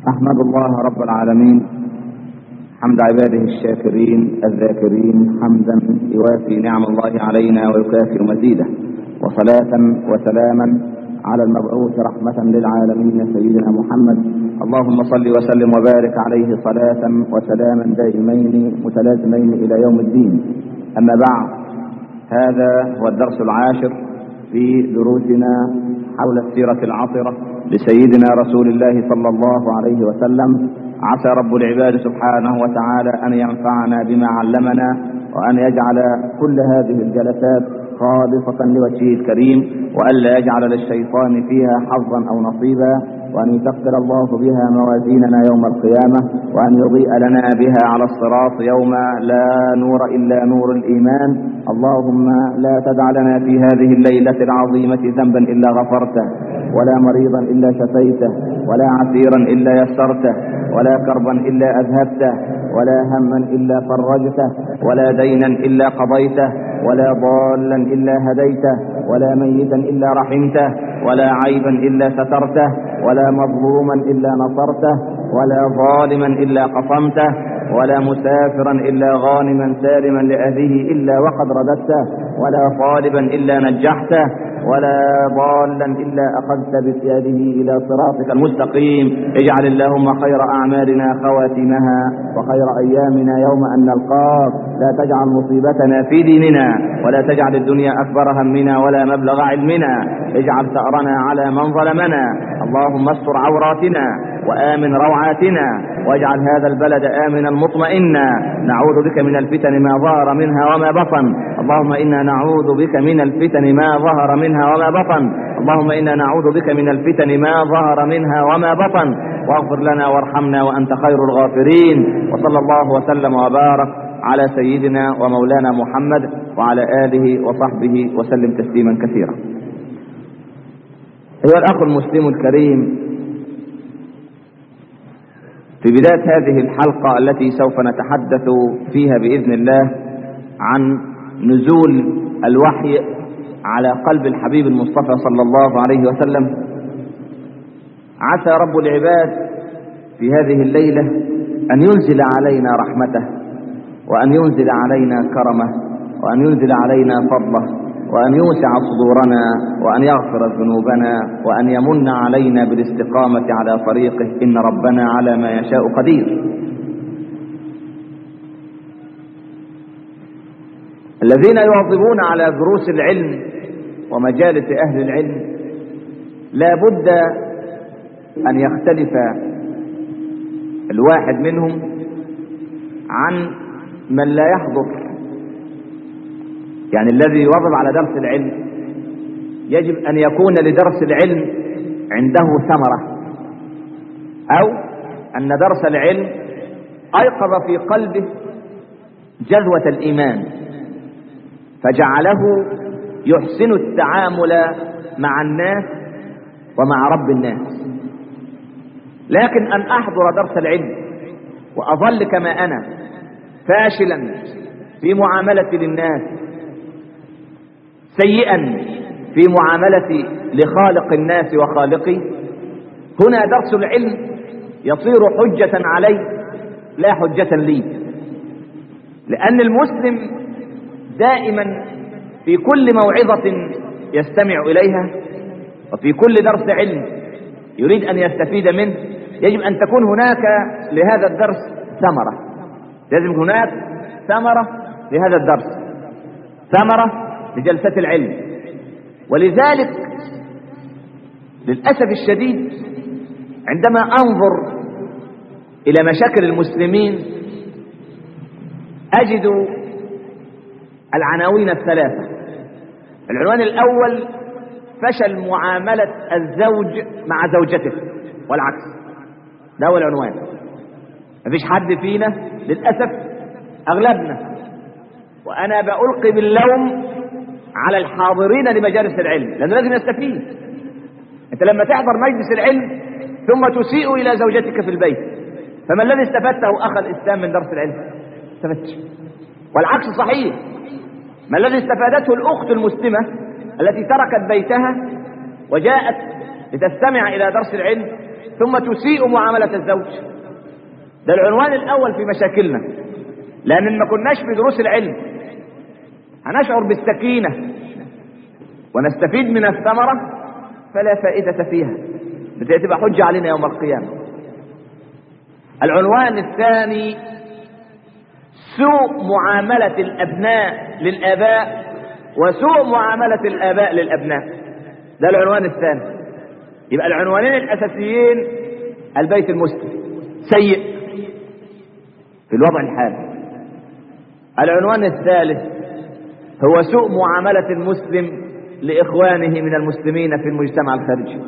أحمد الله رب العالمين حمد عباده الشاكرين الذاكرين حمدا يوافي نعم الله علينا ويكافئ مزيده وصلاة وسلاما على المبعوث رحمة للعالمين سيدنا محمد اللهم صل وسلم وبارك عليه صلاة وسلاما دائمين متلازمين إلى يوم الدين أما بعد هذا هو الدرس العاشر في دروسنا حول السيرة العطرة لسيدنا رسول الله صلى الله عليه وسلم عسى رب العباد سبحانه وتعالى أن ينفعنا بما علمنا وأن يجعل كل هذه الجلسات خالصة لوجهه الكريم وألا يجعل للشيطان فيها حظا أو نصيبا وأن يثقل الله بها موازيننا يوم القيامة وأن يضيء لنا بها على الصراط يوم لا نور إلا نور الإيمان اللهم لا تدع لنا في هذه الليلة العظيمة ذنبا إلا غفرته ولا مريضا إلا شفيته ولا عسيرا إلا يسرته ولا كربا إلا أذهبته ولا هما إلا فرجته ولا دينا إلا قضيته ولا ضالا إلا هديته ولا ميتا إلا رحمته ولا عيبا إلا سترته ولا مظلوما إلا نصرته ولا ظالما إلا قصمته ولا مسافرا إلا غانما سالما لأهله إلا وقد رددته ولا طالبا إلا نجحته ولا ضالا إلا أخذت بسياده إلى صراطك المستقيم اجعل اللهم خير أعمالنا خواتمها وخير أيامنا يوم أن نلقاك لا تجعل مصيبتنا في ديننا ولا تجعل الدنيا أكبر همنا ولا مبلغ علمنا اجعل ثأرنا على من ظلمنا اللهم استر عوراتنا وآمن روعاتنا واجعل هذا البلد آمنا مطمئنا نعوذ بك من الفتن ما ظهر منها وما بطن اللهم إنا نعوذ بك من الفتن ما ظهر منها وما بطن اللهم إنا نعوذ بك من الفتن ما ظهر منها وما بطن واغفر لنا وارحمنا وأنت خير الغافرين وصلى الله وسلم وبارك على سيدنا ومولانا محمد وعلى آله وصحبه وسلم تسليما كثيرا أيها الأخ المسلم الكريم في بداية هذه الحلقة التي سوف نتحدث فيها بإذن الله عن نزول الوحي على قلب الحبيب المصطفى صلى الله عليه وسلم عسى رب العباد في هذه الليلة أن ينزل علينا رحمته وأن ينزل علينا كرمه وأن ينزل علينا فضله وأن يوسع صدورنا وأن يغفر ذنوبنا وأن يمن علينا بالاستقامة على طريقه إن ربنا على ما يشاء قدير الذين يواظبون على دروس العلم ومجالس أهل العلم لا بد أن يختلف الواحد منهم عن من لا يحضر يعني الذي يواظب على درس العلم يجب أن يكون لدرس العلم عنده ثمرة أو أن درس العلم أيقظ في قلبه جذوة الإيمان فجعله يحسن التعامل مع الناس ومع رب الناس لكن أن أحضر درس العلم وأظل كما أنا فاشلا في معاملتي للناس سيئا في معاملتي لخالق الناس وخالقي هنا درس العلم يصير حجة علي لا حجة لي لأن المسلم دائما في كل موعظة يستمع إليها وفي كل درس علم يريد أن يستفيد منه يجب أن تكون هناك لهذا الدرس ثمرة لازم هناك ثمرة لهذا الدرس ثمرة لجلسة العلم ولذلك للأسف الشديد عندما أنظر إلى مشاكل المسلمين أجد العناوين الثلاثة العنوان الأول فشل معاملة الزوج مع زوجته والعكس ده أول عنوان مفيش حد فينا للأسف أغلبنا وأنا بألقي باللوم على الحاضرين لمجالس العلم لأنه لازم يستفيد أنت لما تحضر مجلس العلم ثم تسيء إلى زوجتك في البيت فما الذي استفدته أخ الإسلام من درس العلم استفدتش والعكس صحيح ما الذي استفادته الأخت المسلمة التي تركت بيتها وجاءت لتستمع إلى درس العلم ثم تسيء معاملة الزوج ده العنوان الأول في مشاكلنا لأن ما كناش في دروس العلم هنشعر بالسكينة ونستفيد من الثمرة فلا فائدة فيها بتبقى حجة علينا يوم القيامة العنوان الثاني سوء معاملة الأبناء للآباء وسوء معاملة الآباء للأبناء ده العنوان الثاني يبقى العنوانين الأساسيين البيت المسلم سيء في الوضع الحالي العنوان الثالث هو سوء معاملة المسلم لإخوانه من المسلمين في المجتمع الخارجي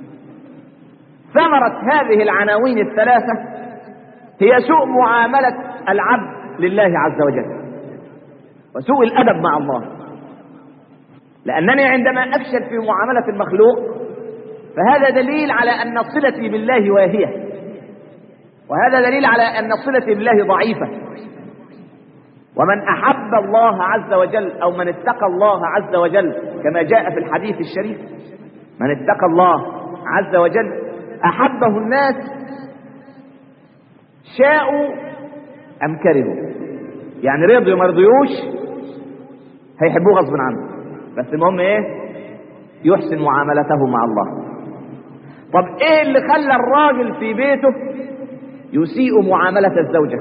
ثمرة هذه العناوين الثلاثة هي سوء معاملة العبد لله عز وجل وسوء الأدب مع الله لأنني عندما أفشل في معاملة المخلوق فهذا دليل على أن صلتي بالله واهية وهذا دليل على أن صلتي بالله ضعيفة ومن أحب الله عز وجل أو من اتقى الله عز وجل كما جاء في الحديث الشريف من اتقى الله عز وجل أحبه الناس شاءوا أم كرهوا يعني رضوا ما رضيوش هيحبوه غصب عنه بس المهم ايه يحسن معاملته مع الله طب ايه اللي خلى الراجل في بيته يسيء معاملة الزوجة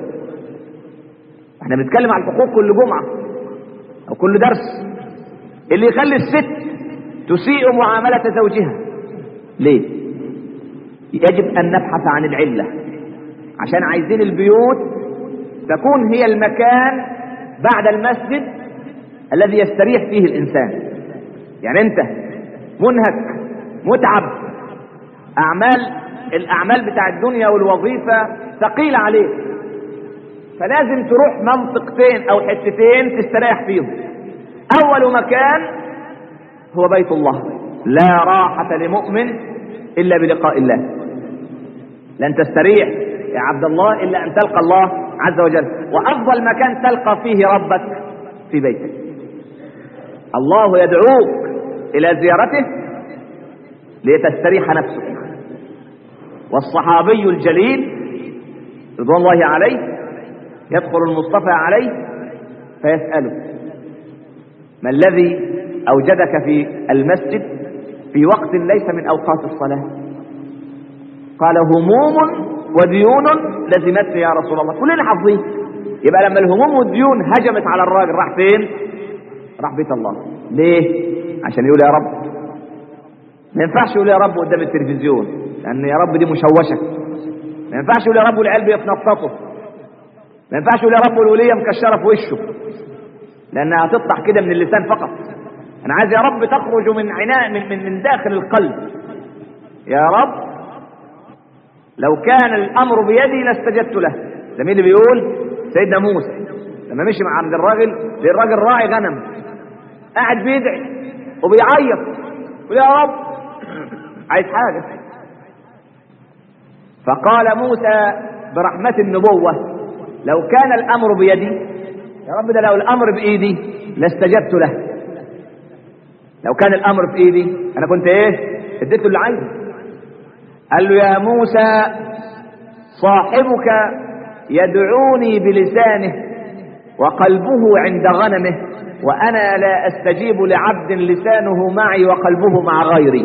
احنا بنتكلم عن الحقوق كل جمعة او كل درس اللي يخلي الست تسيء معاملة زوجها ليه يجب ان نبحث عن العلة عشان عايزين البيوت تكون هي المكان بعد المسجد الذي يستريح فيه الانسان يعني انت منهك متعب اعمال الاعمال بتاع الدنيا والوظيفه ثقيله عليك فلازم تروح منطقتين او حتتين تستريح فيهم اول مكان هو بيت الله لا راحه لمؤمن الا بلقاء الله لن تستريح يا عبد الله الا ان تلقى الله عز وجل وافضل مكان تلقى فيه ربك في بيتك الله يدعوك الى زيارته لتستريح نفسك والصحابي الجليل رضوان الله عليه يدخل المصطفى عليه فيسأله ما الذي أوجدك في المسجد في وقت ليس من أوقات الصلاة قال هموم وديون لزمتني يا رسول الله كلنا حافظين يبقى لما الهموم والديون هجمت على الراجل راح فين راح بيت الله ليه عشان يقول يا رب ما ينفعش يقول يا رب قدام التلفزيون لان يا رب دي مشوشه ما ينفعش يقول يا رب والعيال بيتنططوا ما ينفعش يقول يا رب والوليه مكشره في وشه لانها هتطلع كده من اللسان فقط انا عايز يا رب تخرج من عناء من, من, من داخل القلب يا رب لو كان الامر بيدي لاستجبت له ده مين اللي بيقول سيدنا موسى لما مشي مع عند الراجل الراجل راعي غنم قاعد بيدعي وبيعيط يقول يا رب عايز حاجه فقال موسى برحمة النبوة لو كان الأمر بيدي يا رب ده لو الأمر بإيدي لاستجبت له لو كان الأمر بإيدي أنا كنت إيه اديته اللي عايزه قال له يا موسى صاحبك يدعوني بلسانه وقلبه عند غنمه وأنا لا أستجيب لعبد لسانه معي وقلبه مع غيري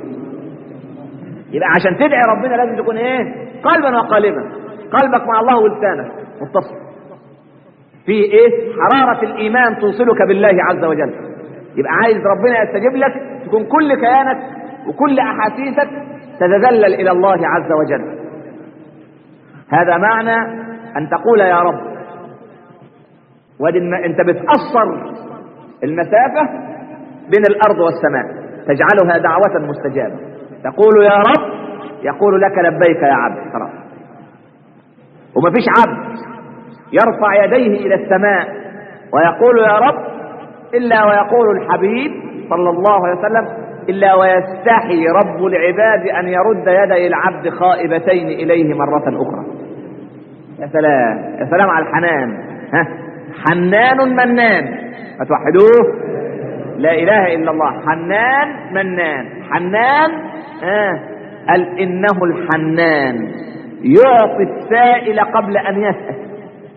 يبقى عشان تدعي ربنا لازم تكون ايه قلبا وقالبا قلبك مع الله ولسانك متصل في ايه حرارة الايمان توصلك بالله عز وجل يبقى عايز ربنا يستجيب لك تكون كل كيانك وكل احاسيسك تتذلل الى الله عز وجل هذا معنى ان تقول يا رب وادي انت بتقصر المسافة بين الارض والسماء تجعلها دعوة مستجابة تقول يا رب يقول لك لبيك يا عبد خلاص ومفيش عبد يرفع يديه الى السماء ويقول يا رب الا ويقول الحبيب صلى الله عليه وسلم الا ويستحي رب العباد ان يرد يدي العبد خائبتين اليه مره اخرى يا سلام يا سلام على الحنان ها حنان منان فتوحدوه لا اله الا الله حنان منان حنان آه قال انه الحنان يعطي السائل قبل ان يسأل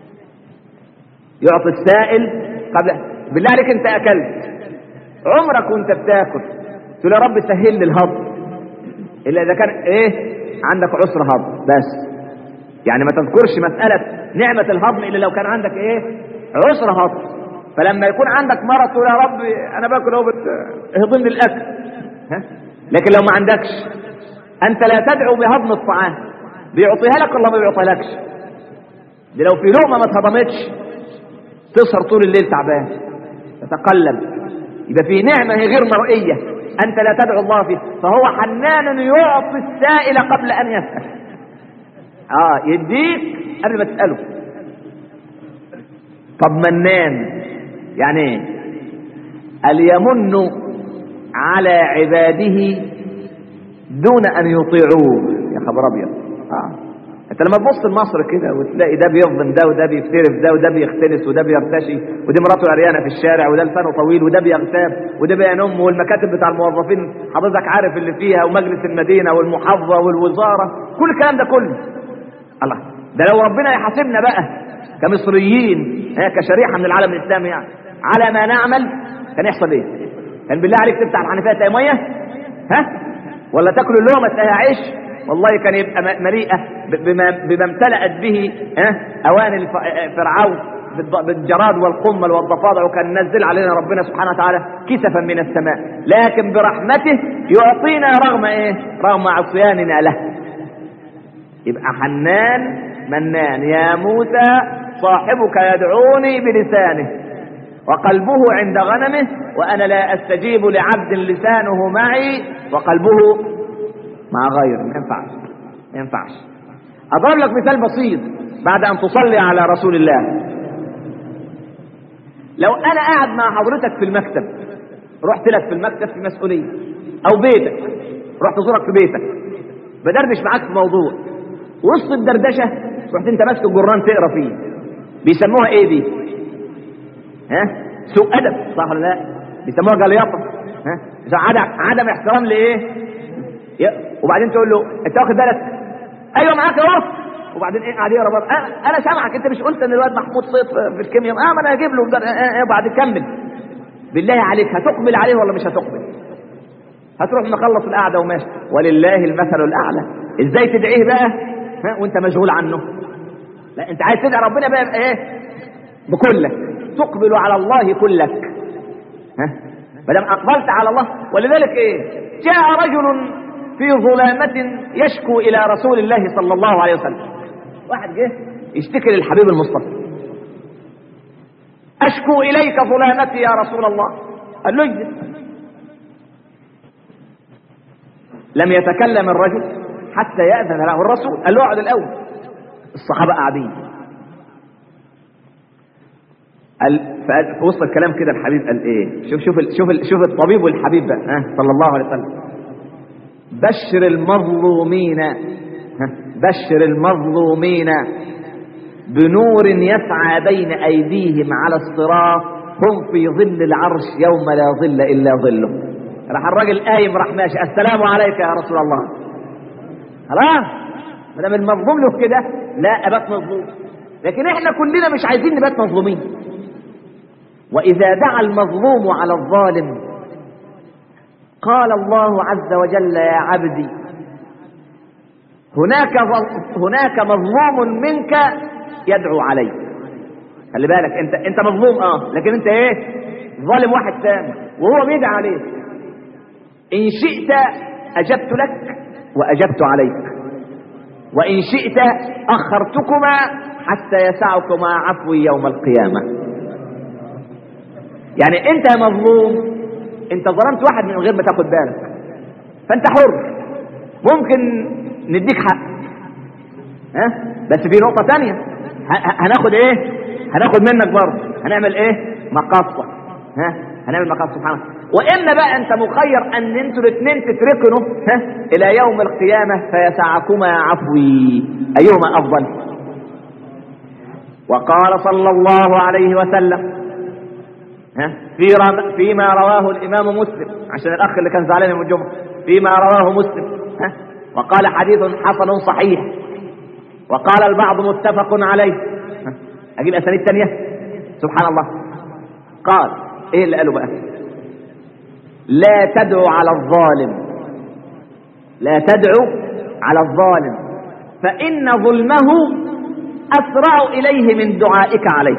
يعطي السائل قبل بالله عليك انت اكلت عمرك وانت بتاكل تقول يا رب سهل لي الهضم الا اذا كان ايه عندك عسر هضم بس يعني ما تذكرش مسألة نعمة الهضم الا لو كان عندك ايه عسر هضم فلما يكون عندك مرض تقول يا رب انا باكل اهو اهضم لي الاكل ها لكن لو ما عندكش انت لا تدعو بهضم الطعام بيعطيها لك ولا ما بيعطيهالكش دي لو في لقمه ما اتهضمتش تسهر طول الليل تعبان تتقلب يبقى في نعمه هي غير مرئيه انت لا تدعو الله فيه فهو حنان يعطي السائل قبل ان يسال اه يديك قبل ما تساله طب منان يعني ايه قال يمن على عباده دون ان يطيعوه يا خبر ابيض اه انت لما تبص لمصر كده وتلاقي ده بيظلم ده وده بيفترف ده وده بيختلس وده بيرتشي ودي مراته عريانه في الشارع وده لسانه طويل وده بيغتاب وده بينم والمكاتب بتاع الموظفين حضرتك عارف اللي فيها ومجلس المدينه والمحافظه والوزاره كل الكلام ده كله الله ده لو ربنا يحاسبنا بقى كمصريين هي كشريحه من العالم الاسلامي يعني على ما نعمل كان يحصل ايه؟ كان بالله عليك تفتح الحنفيه تلاقي ميه؟ ها؟ ولا تاكل اللقمه تلاقيها عيش؟ والله كان يبقى مليئه بما, بما امتلأت به ها؟ اواني فرعون بالجراد والقمل والضفادع وكان نزل علينا ربنا سبحانه وتعالى كسفا من السماء لكن برحمته يعطينا رغم ايه؟ رغم عصياننا له يبقى حنان منان يا موسى صاحبك يدعوني بلسانه وقلبه عند غنمه وانا لا استجيب لعبد لسانه معي وقلبه مع غيره ما ينفعش ما ينفعش اضرب لك مثال بسيط بعد ان تصلي على رسول الله لو انا قاعد مع حضرتك في المكتب رحت لك في المكتب في مسؤوليه او بيتك رحت ازورك في بيتك بدردش معاك في موضوع وسط الدردشه رحت انت ماسك الجران تقرا فيه بيسموها ايه دي ها سوء ادب صح ولا لا بيسموها جليطه ها عدم عدم احترام لايه وبعدين تقول له انت واخد بالك ايوه معاك اهو وبعدين ايه قاعد يقرا انا, انا سامعك انت مش قلت ان الواد محمود صيف في الكيمياء اه ما انا هجيب له اه وبعد كمل بالله عليك هتقبل عليه ولا مش هتقبل هتروح مخلص القعده وماشي ولله المثل الاعلى ازاي تدعيه بقى ها وانت مشغول عنه لا انت عايز تدعي ربنا بقى ايه بكلك تقبل على الله كلك ها ما دام اقبلت على الله ولذلك ايه جاء رجل في ظلامة يشكو إلى رسول الله صلى الله عليه وسلم واحد جه يشتكي للحبيب المصطفى أشكو إليك ظلامتي يا رسول الله قال له اجلس لم يتكلم الرجل حتى يأذن له الرسول قال له اقعد الأول الصحابة قاعدين قال في وسط الكلام كده الحبيب قال ايه شوف شوف شوف شوف الطبيب والحبيب بقى ها صلى الله عليه وسلم بشر المظلومين بشر المظلومين بنور يسعى بين ايديهم على الصراط هم في ظل العرش يوم لا ظل الا ظله راح الراجل قايم راح ماشي السلام عليك يا رسول الله خلاص ما دام المظلوم له كده لا ابات مظلوم لكن احنا كلنا مش عايزين نبات مظلومين واذا دعا المظلوم على الظالم قال الله عز وجل يا عبدي هناك هناك مظلوم منك يدعو عليك خلي بالك انت انت مظلوم اه لكن انت ايه ظالم واحد ثاني وهو بيدعي عليك ان شئت اجبت لك واجبت عليك وان شئت اخرتكما حتى يسعكما عفوي يوم القيامه يعني انت يا مظلوم انت ظلمت واحد من غير ما تاخد بالك فانت حر ممكن نديك حق ها بس في نقطة تانية هناخد ايه هناخد منك برضه هنعمل ايه مقاصة ها هنعمل مقاصة سبحانه واما بقى انت مخير ان انتوا الاثنين تتركنوا ها الى يوم القيامة فيسعكما عفوي ايهما افضل وقال صلى الله عليه وسلم ها في رم... فيما رواه الامام مسلم عشان الاخ اللي كان زعلان يوم الجمعه فيما رواه مسلم ها وقال حديث حسن صحيح وقال البعض متفق عليه اجيب اسانيد تانية سبحان الله قال ايه اللي قاله بقى لا تدعو على الظالم لا تدعو على الظالم فإن ظلمه أسرع إليه من دعائك عليه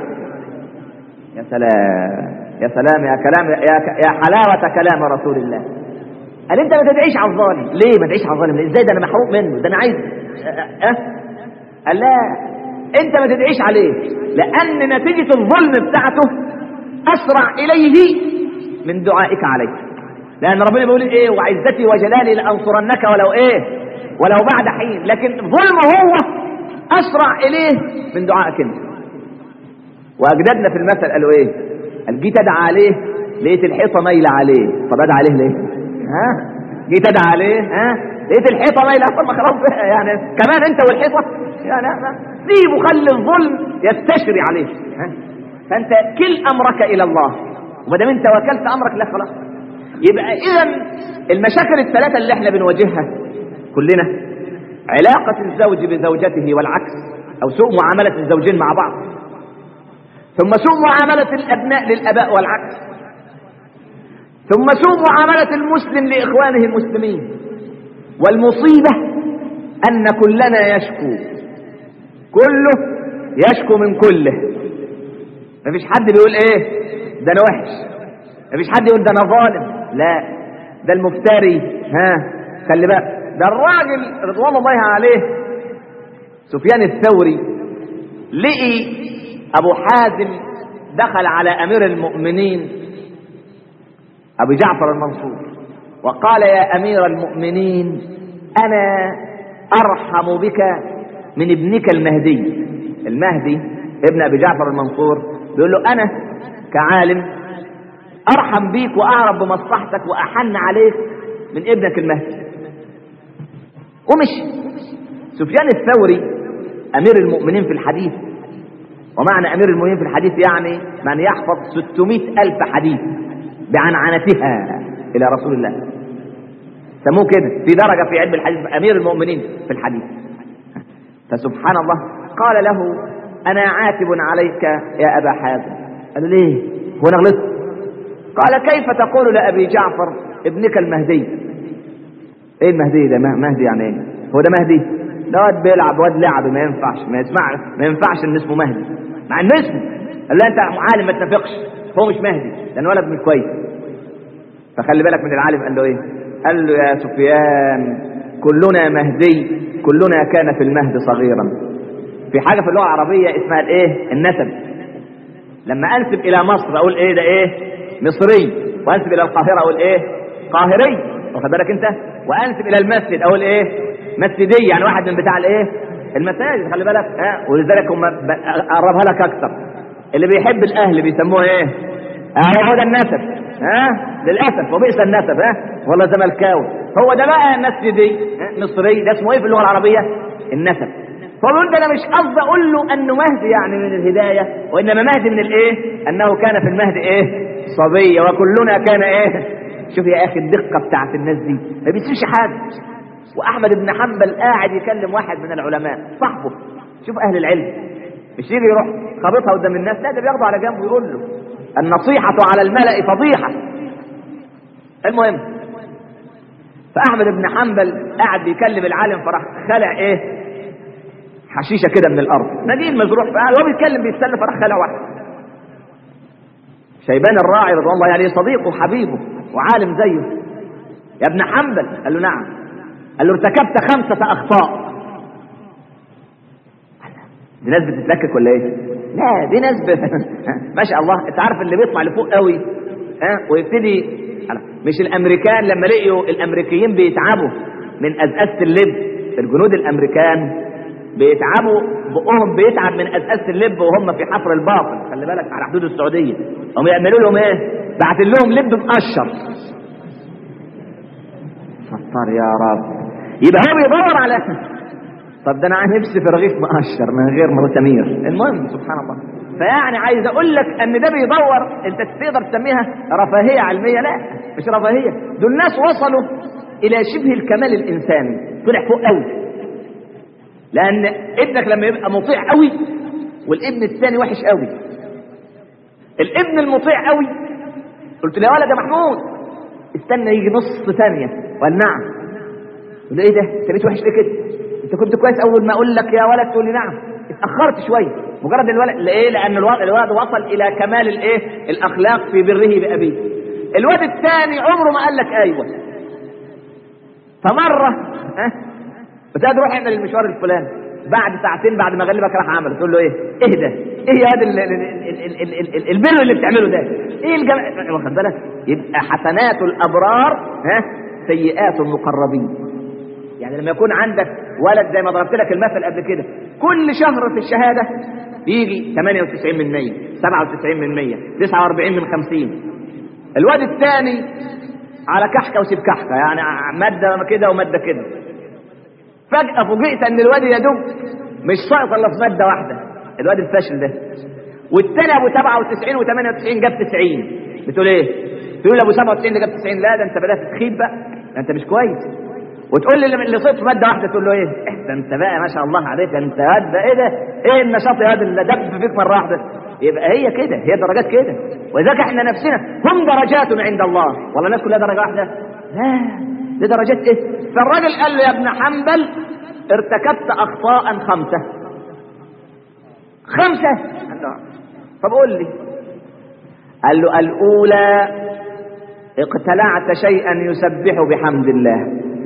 يا سلام يا سلام يا كلام يا, يا حلاوة كلام رسول الله قال انت ما تدعيش على الظالم ليه ما تدعيش على الظالم ليه ازاي ده انا محروق منه ده انا عايز أه؟ أه؟ قال لا انت ما تدعيش عليه لان نتيجة الظلم بتاعته اسرع اليه من دعائك عليه لان ربنا بيقول ايه وعزتي وجلالي لانصرنك ولو ايه ولو بعد حين لكن ظلمه هو اسرع اليه من دعائك انت واجدادنا في المثل قالوا ايه قال جيت ادعى عليه لقيت الحيطه مايله عليه طب ادعى عليه ليه ها جيت ادعى عليه ها لقيت الحيطه مايله طب ما خلاص يعني كمان انت والحيطه يعني سيبه خلي الظلم يستشري عليه ها فانت كل امرك الى الله وما دام انت وكلت امرك لا خلاص يبقى اذا المشاكل الثلاثه اللي احنا بنواجهها كلنا علاقه الزوج بزوجته والعكس او سوء معامله الزوجين مع بعض ثم سوء معامله الابناء للاباء والعكس ثم سوء معامله المسلم لاخوانه المسلمين والمصيبه ان كلنا يشكو كله يشكو من كله مفيش حد بيقول ايه ده انا وحش مفيش حد يقول ده انا ظالم لا ده المفتري ها خلي بقى ده الراجل رضوان الله عليه سفيان الثوري لقي ابو حازم دخل على امير المؤمنين ابو جعفر المنصور وقال يا امير المؤمنين انا ارحم بك من ابنك المهدي المهدي ابن ابي جعفر المنصور بيقول له انا كعالم ارحم بيك واعرف بمصلحتك واحن عليك من ابنك المهدي ومشي سفيان الثوري امير المؤمنين في الحديث ومعنى امير المؤمنين في الحديث يعني من يحفظ 600 الف حديث بعنعنتها الى رسول الله سموه كده في درجه في علم الحديث امير المؤمنين في الحديث فسبحان الله قال له انا عاتب عليك يا ابا حازم قال له ليه هو انا غلطت قال كيف تقول لابي جعفر ابنك المهدي ايه المهدي ده مهدي يعني ايه هو ده مهدي ده واد بيلعب واد لعب ما ينفعش ما يسمع ما ينفعش ان اسمه مهدي مع انه اسمه قال له انت عالم ما تتفقش هو مش مهدي لان ولد مش كويس فخلي بالك من العالم قال له ايه قال له يا سفيان كلنا مهدي كلنا كان في المهد صغيرا في حاجه في اللغه العربيه اسمها الايه النسب لما انسب الى مصر اقول ايه ده ايه مصري وانسب الى القاهره اقول ايه قاهري واخد بالك انت وانسب الى المسجد اقول ايه مسجدي يعني واحد من بتاع الايه المساجد خلي بالك ها ولذلك هم اقربها لك اكثر اللي بيحب الاهل بيسموه ايه اه هو ده النسب ها للاسف وبئس النسب ها والله زملكاوي هو ده بقى مسجدي مصري ده اسمه ايه في اللغه العربيه النسب فبقول ده انا مش قصدي اقول له انه مهدي يعني من الهدايه وانما مهدي من الايه انه كان في المهد ايه صبيه وكلنا كان ايه شوف يا اخي الدقه بتاعت الناس دي ما بيسيبش حد واحمد بن حنبل قاعد يكلم واحد من العلماء صاحبه شوف اهل العلم مش يجي يروح خابطها قدام الناس لا ده بياخده على جنب ويقول له النصيحة على الملأ فضيحة المهم فأحمد بن حنبل قاعد بيكلم العالم فراح خلع ايه حشيشة كده من الأرض نديم مزروع وهو بيتكلم بيتسلى فراح خلع واحد شيبان الراعي رضوان الله عليه صديقه وحبيبه وعالم زيه يا ابن حنبل قال له نعم قال له ارتكبت خمسة أخطاء دي ناس بتتلكك ولا ايه؟ لا دي ناس ب... ما شاء الله انت عارف اللي بيطلع لفوق قوي ها ويبتدي مش الامريكان لما لقيوا الامريكيين بيتعبوا من ازازه اللب الجنود الامريكان بيتعبوا بقهم بيتعب من ازازه اللب وهم في حفر الباطن خلي بالك على حدود السعوديه هم يعملوا لهم ايه؟ بعت لهم لب مقشر ستار يا رب يبقى هو بيدور على طب ده انا نفسي في رغيف مقشر من غير مرتمير المهم سبحان الله فيعني عايز اقول لك ان ده بيدور انت تقدر تسميها رفاهيه علميه لا مش رفاهيه دول الناس وصلوا الى شبه الكمال الانساني طلع فوق قوي لان ابنك لما يبقى مطيع قوي والابن الثاني وحش قوي الابن المطيع قوي قلت له يا ولد يا محمود استنى يجي نص ثانيه قال نعم قلت له ايه ده انت بقيت وحش ليه كده انت كنت كويس اول ما اقول لك يا ولد تقول لي نعم اتاخرت شويه مجرد الولد ليه لان الولد, الولد وصل الى كمال الايه الاخلاق في بره بابيه الواد الثاني عمره ما قال لك ايوه فمره ها بس روح اعمل المشوار الفلاني بعد ساعتين بعد ما غلبك راح عمل تقول له ايه ايه ده ايه يا هذا البر اللي بتعمله ده ايه الجمال واخد بالك يبقى حسنات الابرار ها سيئات المقربين يعني لما يكون عندك ولد زي ما ضربت لك المثل قبل كده كل شهر في الشهاده يجي 98 من 100 97 من 100 49 من 50 الواد الثاني على كحكه وسيب كحكه يعني ماده كده وماده كده فجاه فوجئت ان الواد يا دوب مش ساقط الا في ماده واحده الواد الفاشل ده والثاني ابو 97 و98 جاب 90 بتقول ايه؟ تقول ابو 97 ده جاب 90 لا ده انت بدات تخيب بقى ده انت مش كويس وتقول لي اللي صيت في ماده واحده تقول له ايه؟ ده انت بقى ما شاء الله عليك انت هاد ايه ده؟ ايه النشاط يا هذا اللي دب فيك مره واحده؟ يبقى هي كده هي درجات كده ولذلك احنا نفسنا هم درجات عند الله والله الناس كلها درجه واحده لا دي درجات ايه فالراجل قال له يا ابن حنبل ارتكبت اخطاء خمسه خمسه قال له طب قول لي قال له الاولى اقتلعت شيئا يسبح بحمد الله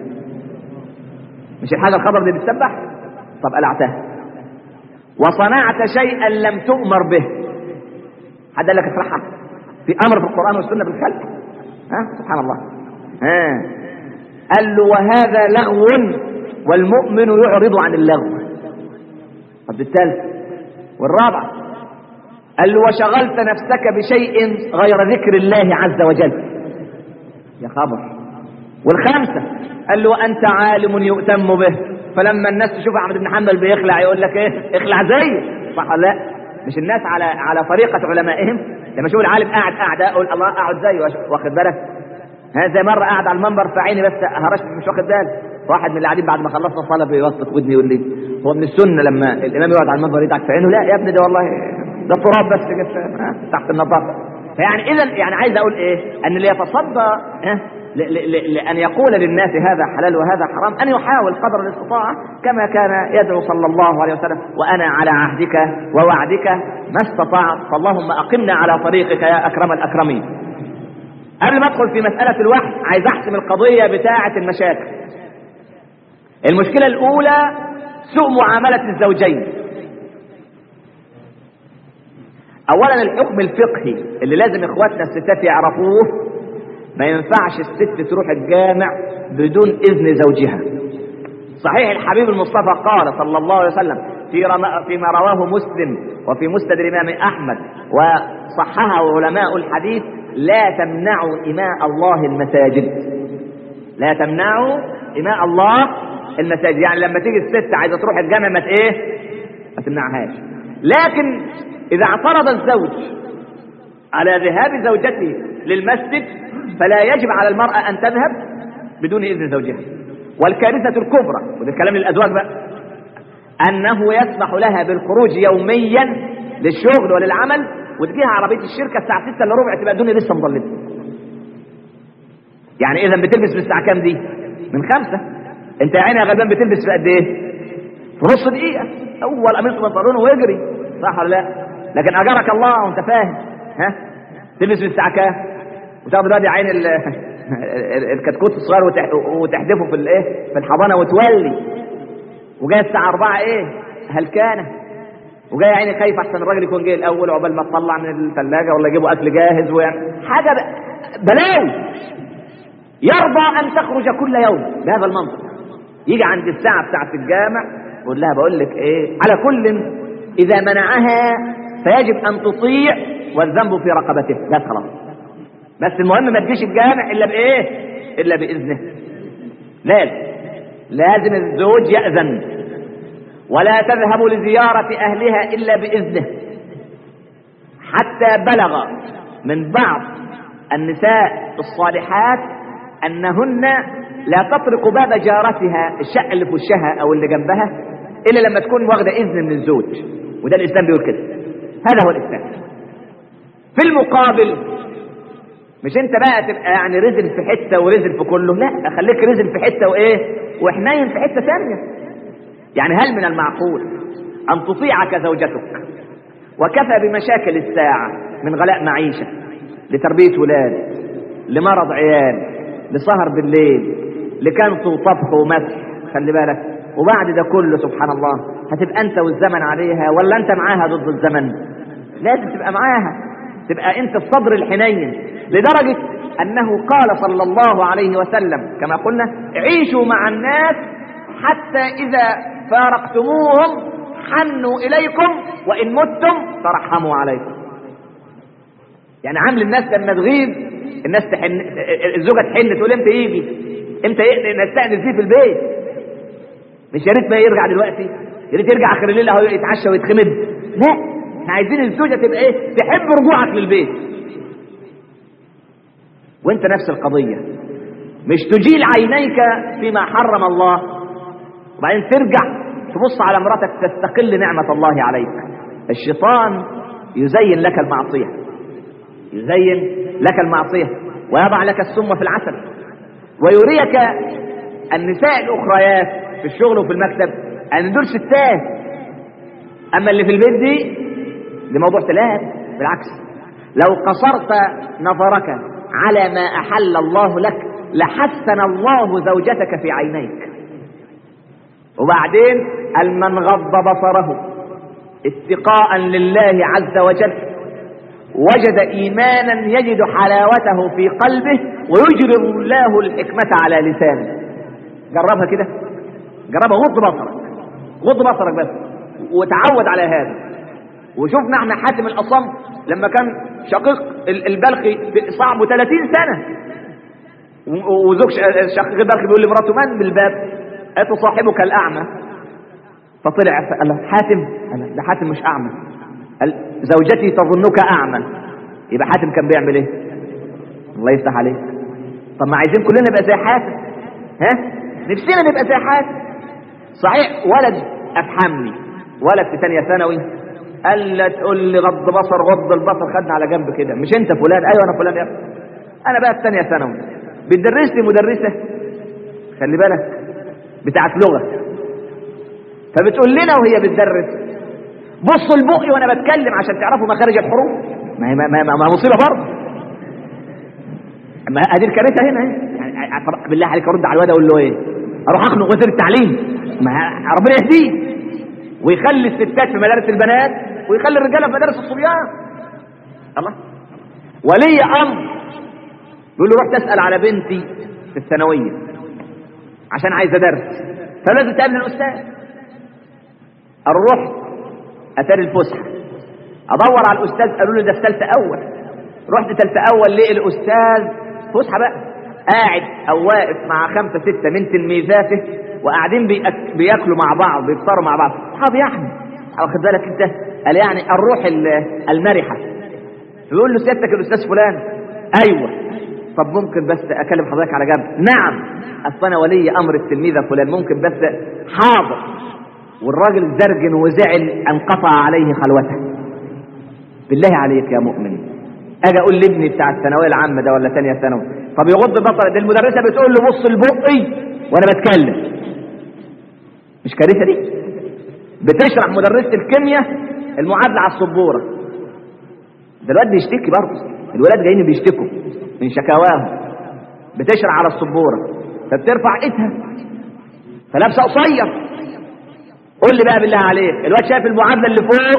مش الحاجه الخضر دي بتسبح طب قلعتها وصنعت شيئا لم تؤمر به حد قال لك افرحها في امر في القران والسنه بالخلق ها سبحان الله ها قال له وهذا لغو والمؤمن يعرض عن اللغو طب الثالث والرابعه قال له وشغلت نفسك بشيء غير ذكر الله عز وجل يا خبر والخامسه قال له وانت عالم يؤتم به فلما الناس تشوف احمد بن حنبل بيخلع يقول لك ايه اخلع زيه صح ولا لا مش الناس على على طريقه علمائهم لما اشوف العالم قاعد قاعد اقول الله اقعد زيه واخد بالك ها زي مره قاعد على المنبر فعيني بس هرشت مش واخد بالي واحد من اللي قاعدين بعد ما خلصنا الصلاه بيوسط ودني يقول لي هو من السنه لما الامام يقعد على المنبر يدعك في عينه لا يا ابني ده والله ده تراب بس كده تحت النظاره فيعني اذا يعني عايز اقول ايه ان اللي يتصدى ها لأن يقول للناس هذا حلال وهذا حرام أن يحاول قدر الاستطاعة كما كان يدعو صلى الله عليه وسلم وأنا على عهدك ووعدك ما استطعت فاللهم أقمنا على طريقك يا أكرم الأكرمين قبل ما أدخل في مسألة الوحي عايز أحسم القضية بتاعة المشاكل المشكلة الأولى سوء معاملة الزوجين أولا الحكم الفقهي اللي لازم إخواتنا الستات يعرفوه ما ينفعش الست تروح الجامع بدون اذن زوجها صحيح الحبيب المصطفى قال صلى الله عليه وسلم في فيما رواه مسلم وفي مسند الامام احمد وصححه علماء الحديث لا تمنعوا اماء الله المساجد لا تمنعوا اماء الله المساجد يعني لما تيجي الست عايزه تروح الجامع ما ايه ما تمنعهاش لكن اذا اعترض الزوج على ذهاب زوجته للمسجد فلا يجب على المرأة أن تذهب بدون إذن زوجها والكارثة الكبرى وده كلام للأزواج بقى أنه يسمح لها بالخروج يوميا للشغل وللعمل وتجيها عربية الشركة الساعة 6 الا ربع تبقى الدنيا لسه مظلمة يعني إذا بتلبس في الساعة كام دي؟ من خمسة أنت يا عيني يا غلبان بتلبس في قد إيه؟ في نص دقيقة أول قميص بنطلونه ويجري صح ولا لا؟ لكن أجرك الله وأنت فاهم ها؟ تلبس في الساعة كام؟ وتاخد الواد عين الكتكوت الصغير وتحدفه في الايه في الحضانه وتولي وجاي الساعه 4 ايه هلكانه وجاي عيني خايف احسن الراجل يكون جاي الاول عقبال ما تطلع من الثلاجه ولا يجيبوا اكل جاهز ويعني حاجه بلاوي يرضى ان تخرج كل يوم بهذا المنطق يجي عند الساعه بتاعه الجامع يقول لها بقول لك ايه على كل اذا منعها فيجب ان تطيع والذنب في رقبته بس خلاص بس المهم ما تجيش الجامع الا بايه الا باذنه لازم لازم الزوج ياذن ولا تذهب لزياره اهلها الا باذنه حتى بلغ من بعض النساء الصالحات انهن لا تطرق باب جارتها الشقه اللي في وشها او اللي جنبها الا لما تكون واخده اذن من الزوج وده الاسلام بيقول كده هذا هو الاسلام في المقابل مش انت بقى تبقى يعني رزل في حته ورزل في كله لا خليك رزل في حته وايه وحنين في حته ثانيه يعني هل من المعقول ان تطيعك زوجتك وكفى بمشاكل الساعه من غلاء معيشه لتربيه ولاد لمرض عيال لسهر بالليل لكنس وطبخ ومسح خلي بالك وبعد ده كله سبحان الله هتبقى انت والزمن عليها ولا انت معاها ضد الزمن لازم تبقى معاها تبقى انت الصدر الحنين لدرجة انه قال صلى الله عليه وسلم كما قلنا عيشوا مع الناس حتى اذا فارقتموهم حنوا اليكم وان متم ترحموا عليكم يعني عامل الناس لما تغيب الناس تحن الزوجه تحن تقول امتى يجي امتى نستأنس فيه في البيت مش يا ريت ما يرجع دلوقتي يا ريت يرجع اخر الليل اهو يتعشى ويتخمد لا احنا عايزين الزوجه تبقى ايه تحب رجوعك للبيت وانت نفس القضيه مش تجيل عينيك فيما حرم الله وبعدين ترجع تبص على مراتك تستقل نعمه الله عليك الشيطان يزين لك المعصيه يزين لك المعصيه ويضع لك السم في العسل ويريك النساء الاخريات في الشغل وفي المكتب ان دول ستات اما اللي في البيت دي دي موضوع ثلاث بالعكس لو قصرت نظرك على ما احل الله لك لحسن الله زوجتك في عينيك وبعدين المن غض بصره اتقاء لله عز وجل وجد ايمانا يجد حلاوته في قلبه ويجري الله الحكمه على لسانه جربها كده جربها غض بصرك غض بصرك بس وتعود على هذا وشفنا احنا حاتم الاصم لما كان شقيق البلخي صعبه 30 سنه وزوج شقيق البلخي بيقول لمراته من بالباب قالت صاحبك الاعمى فطلع قال له حاتم قال ده حاتم مش اعمى قال زوجتي تظنك اعمى يبقى حاتم كان بيعمل ايه الله يفتح عليك طب ما عايزين كلنا نبقى زي حاتم ها نفسنا نبقى زي حاتم صحيح ولد افحمني ولد في ثانيه ثانوي قال لا تقول لي غض بصر غض البصر خدنا على جنب كده مش انت فلان ايوه انا فلان يا اخي انا بقى في ثانيه ثانوي بتدرس لي مدرسه خلي بالك بتاعت لغه فبتقول لنا وهي بتدرس بصوا لبقي وانا بتكلم عشان تعرفوا مخارج الحروف ما هي ما, ما, ما مصيبه برضه ما ادي الكارثه هنا يعني بالله عليك ارد على الواد اقول له ايه؟ اروح اخنق وزير التعليم ما ربنا يهديه ويخلي الستات في مدارس البنات ويخلي الرجاله في مدارس الصبيان الله ولي امر بيقول له روح تسال على بنتي في الثانويه عشان عايزه درس فلازم تقابل الاستاذ اروح اتاري الفسحه ادور على الاستاذ قالوا لي ده في ثالثه اول رحت ثالثه اول لقي الاستاذ فسحه بقى قاعد او واقف مع خمسه سته من تلميذاته وقاعدين بيأك... بياكلوا مع بعض بيفطروا مع بعض اصحاب يا احمد واخد بالك انت قال يعني الروح المرحه بيقول له سيادتك الاستاذ فلان ايوه طب ممكن بس اكلم حضرتك على جنب نعم اصل انا ولي امر التلميذه فلان ممكن بس حاضر والراجل زرجن وزعل انقطع عليه خلوته بالله عليك يا مؤمن اجي اقول لابني بتاع الثانويه العامه ده ولا ثانيه ثانوي طب يغض بصره ده المدرسه بتقول له بص لبقي وانا بتكلم مش كارثه دي بتشرح مدرسه الكيمياء المعادله على السبوره ده الواد بيشتكي برضه الولاد جايين بيشتكوا من شكاواهم بتشرح على السبوره فبترفع ايدها فلابسه قصير قول لي بقى بالله عليك الواد شايف المعادله اللي فوق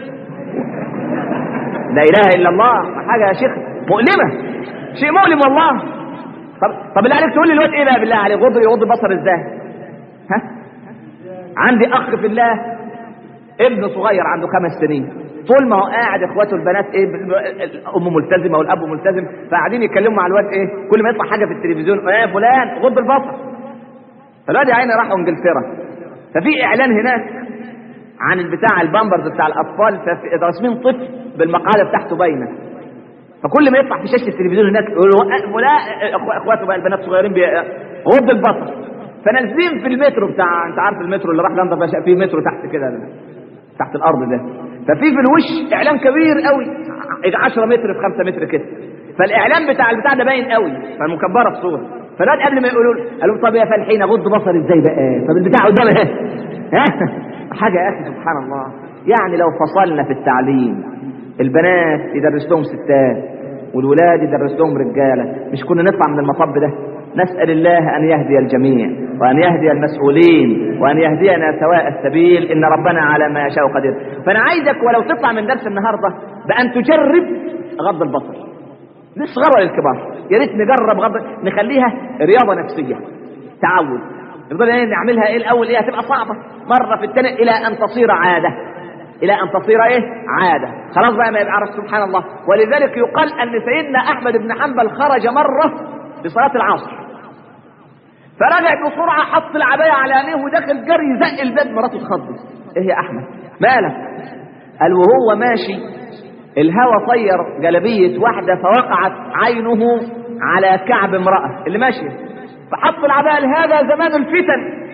لا اله الا الله حاجه يا شيخ مؤلمه شيء مؤلم والله طب طب بالله عليك تقول لي الواد ايه بقى بالله عليك غض يغض البصر ازاي ها عندي اخ في الله ابن صغير عنده خمس سنين طول ما هو قاعد اخواته البنات ايه الام ملتزمه والاب ملتزم فقاعدين يتكلموا مع الواد ايه كل ما يطلع حاجه في التلفزيون ايه فلان غض البصر فالواد يا عيني راح انجلترا ففي اعلان هناك عن البتاع البامبرز بتاع الاطفال فرسمين طفل بالمقاله بتاعته باينه فكل ما يطلع في شاشه التلفزيون هناك يقولوا لا اخواته بقى البنات صغيرين غض البصر فنازلين في المترو بتاع انت عارف المترو اللي راح لندن في مترو تحت كده تحت الارض ده ففي في الوش اعلان كبير قوي 10 متر في 5 متر كده فالاعلان بتاع البتاع ده باين قوي فالمكبره الصوره فالواد قبل ما يقولوا له قالوا طب يا فالحين اغض بصري ازاي بقى طب البتاع قدامي ها حاجه يا اخي سبحان الله يعني لو فصلنا في التعليم البنات يدرس لهم ستات والولاد يدرس لهم رجاله مش كنا نطلع من المطب ده نسأل الله أن يهدي الجميع وأن يهدي المسؤولين وأن يهدينا سواء السبيل إن ربنا على ما يشاء قدير فأنا عايزك ولو تطلع من درس النهاردة بأن تجرب غض البصر للصغار وللكبار يا ريت نجرب غض نخليها رياضة نفسية تعود نفضل ايه نعملها ايه الاول ايه هتبقى صعبة مرة في الثانية الى ان تصير عادة الى ان تصير ايه عادة خلاص بقى ما يبقى عرف سبحان الله ولذلك يقال ان سيدنا احمد بن حنبل خرج مرة لصلاة العصر فرجع بسرعة حط العباية على عينيه ودخل جري زق الباب مراته اتخضت ايه يا احمد مالك قال وهو ماشي الهوى طير جلبية واحدة فوقعت عينه على كعب امرأة اللي ماشية فحط العباية هذا زمان الفتن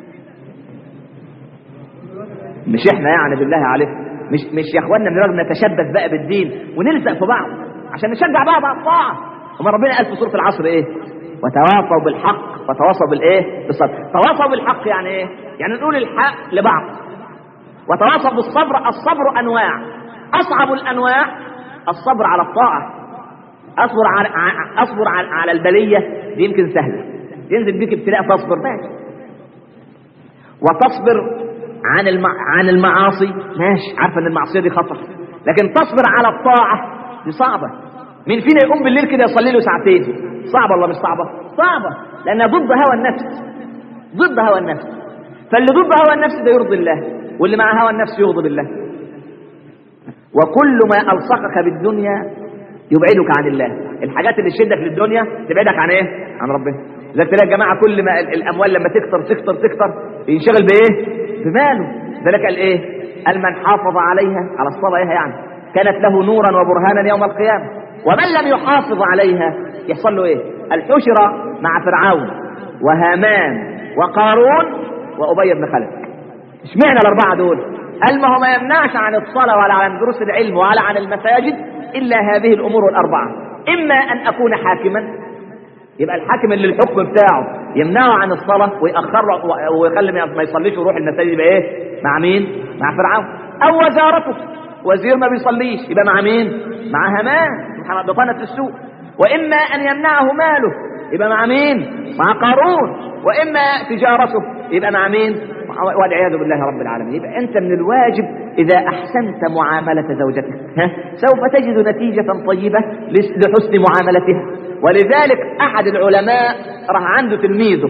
مش احنا يعني بالله عليك مش مش يا اخوانا بنقدر نتشبث بقى بالدين ونلزق في بعض عشان نشجع بعض على الطاعه وما ربنا قال في سوره العصر ايه وتواصوا بالحق وتواصوا بالايه بالصبر تواصوا بالحق يعني ايه يعني نقول الحق لبعض وتواصوا بالصبر الصبر انواع اصعب الانواع الصبر على الطاعه اصبر على اصبر على, على البليه دي يمكن سهله ينزل بيك ابتلاء تصبر ماشي وتصبر عن الم... عن المعاصي ماشي عارفه ان المعصيه دي خطر لكن تصبر على الطاعه دي صعبه مين فينا يقوم بالليل كده يصلي له ساعتين صعبه ولا مش صعبه صعبه لانها ضد هوى النفس ضد هوى النفس فاللي ضد هوى النفس ده يرضي الله واللي مع هوى النفس يغضب الله وكل ما الصقك بالدنيا يبعدك عن الله الحاجات اللي تشدك للدنيا تبعدك عن ايه عن ربنا لذلك تلاقي يا جماعه كل ما الاموال لما تكتر تكتر تكتر ينشغل بايه بماله ذلك قال ايه قال من حافظ عليها على الصلاه إيه يعني كانت له نورا وبرهانا يوم القيامه ومن لم يحافظ عليها يحصل له ايه الحشر مع فرعون وهامان وقارون وابي بن خلف اشمعنى الاربعه دول قال ما هو ما يمنعش عن الصلاه ولا عن دروس العلم ولا عن المساجد الا هذه الامور الاربعه اما ان اكون حاكما يبقى الحاكم اللي الحكم بتاعه يمنعه عن الصلاه ويأخره ويخلي ما يصليش ويروح المساجد يبقى ايه مع مين مع فرعون او وزارته وزير ما بيصليش يبقى مع مين مع هامان سبحان بطانه السوء واما ان يمنعه ماله يبقى مع مين مع قارون واما تجارته يبقى مع مين والعياذ بالله رب العالمين يبقى انت من الواجب اذا احسنت معامله زوجتك ها سوف تجد نتيجه طيبه لحسن معاملتها ولذلك احد العلماء راح عنده تلميذه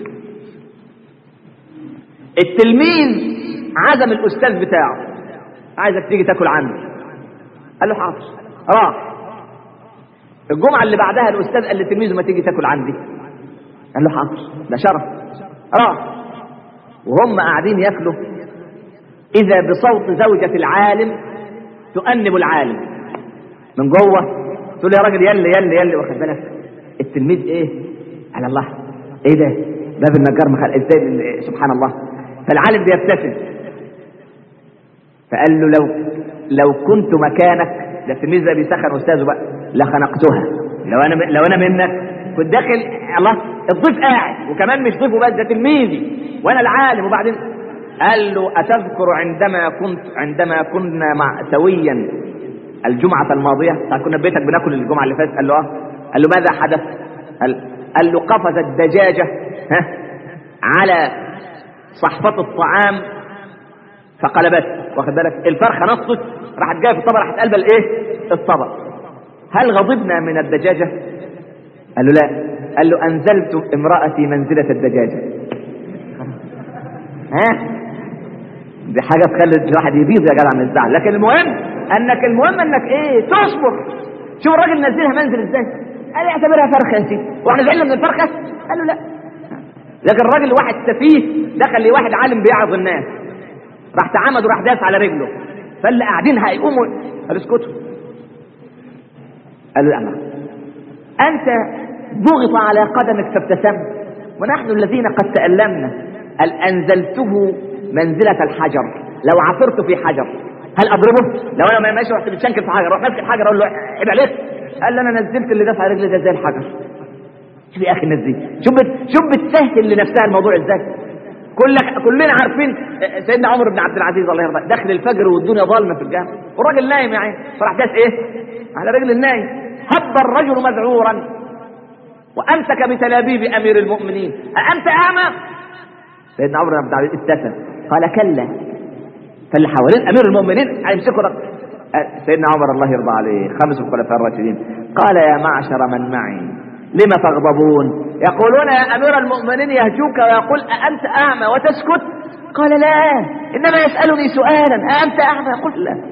التلميذ عزم الاستاذ بتاعه عايزك تيجي تاكل عندي قال له حاضر راح الجمعه اللي بعدها الاستاذ قال لتلميذه ما تيجي تاكل عندي قال له حاضر ده شرف راح وهم قاعدين ياكلوا اذا بصوت زوجة العالم تؤنب العالم من جوه تقول يا راجل يلي يلي يلي واخد بالك التلميذ ايه على الله ايه ده باب النجار مخل ازاي سبحان الله فالعالم بيبتسم فقال له لو لو كنت مكانك ده التلميذ ده بيسخن استاذه بقى لخنقتها لو انا لو انا منك كنت داخل الله الضيف قاعد وكمان مش ضيفه بس ده تلميذي وانا العالم وبعدين قال له اتذكر عندما كنت عندما كنا مع سويا الجمعة الماضية كنا في بيتك بناكل الجمعة اللي فاتت قال له اه قال له ماذا حدث قال, قال له قفزت دجاجة ها على صحفة الطعام فقلبت واخد بالك الفرخة نصت راحت جايه في الطبق راحت قلبة الايه الطبق هل غضبنا من الدجاجة قال له لا قال له انزلت امرأتي منزلة الدجاجة ها دي حاجة تخلي الواحد يبيض يا جدع من الزعل لكن المهم انك المهم انك ايه تصبر شوف الراجل نزلها منزل ازاي قال اعتبرها فرخة يا سيدي واحنا زعلنا من الفرخة قال له لا لكن الراجل واحد سفيه دخل لواحد عالم بيعظ الناس راح تعمد وراح داس على رجله فاللي قاعدين هيقوموا قال اسكتوا قال له أمر أنت ضغط على قدمك فابتسمت ونحن الذين قد تألمنا قال أنزلته منزلة الحجر لو عثرت في حجر هل أضربه؟ لو أنا ماشي رحت بتشنكل في حجر رحت ماسك الحجر أقول له عيب عليك قال لي أنا نزلت اللي دفع رجلي ده زي الحجر شوف يا أخي الناس دي شوف بت... شوف بتسهل لنفسها الموضوع إزاي كل كلنا عارفين سيدنا عمر بن عبد العزيز الله يرضى داخل الفجر والدنيا ظالمه في الجامع والراجل نايم يا عيني فراح داس ايه على رجل النايم هب الرجل مذعورا وامسك بتلابيب امير المؤمنين أأنت اعمى سيدنا عمر بن عبد العزيز ابتسم قال كلا فاللي حوالين امير المؤمنين هيمسكوا رجل سيدنا عمر الله يرضى عليه خمس الخلفاء الراشدين قال يا معشر من معي لم تغضبون يقولون يا أمير المؤمنين يهجوك ويقول أأنت أعمى وتسكت قال لا إنما يسألني سؤالا أأنت أعمى يقول لا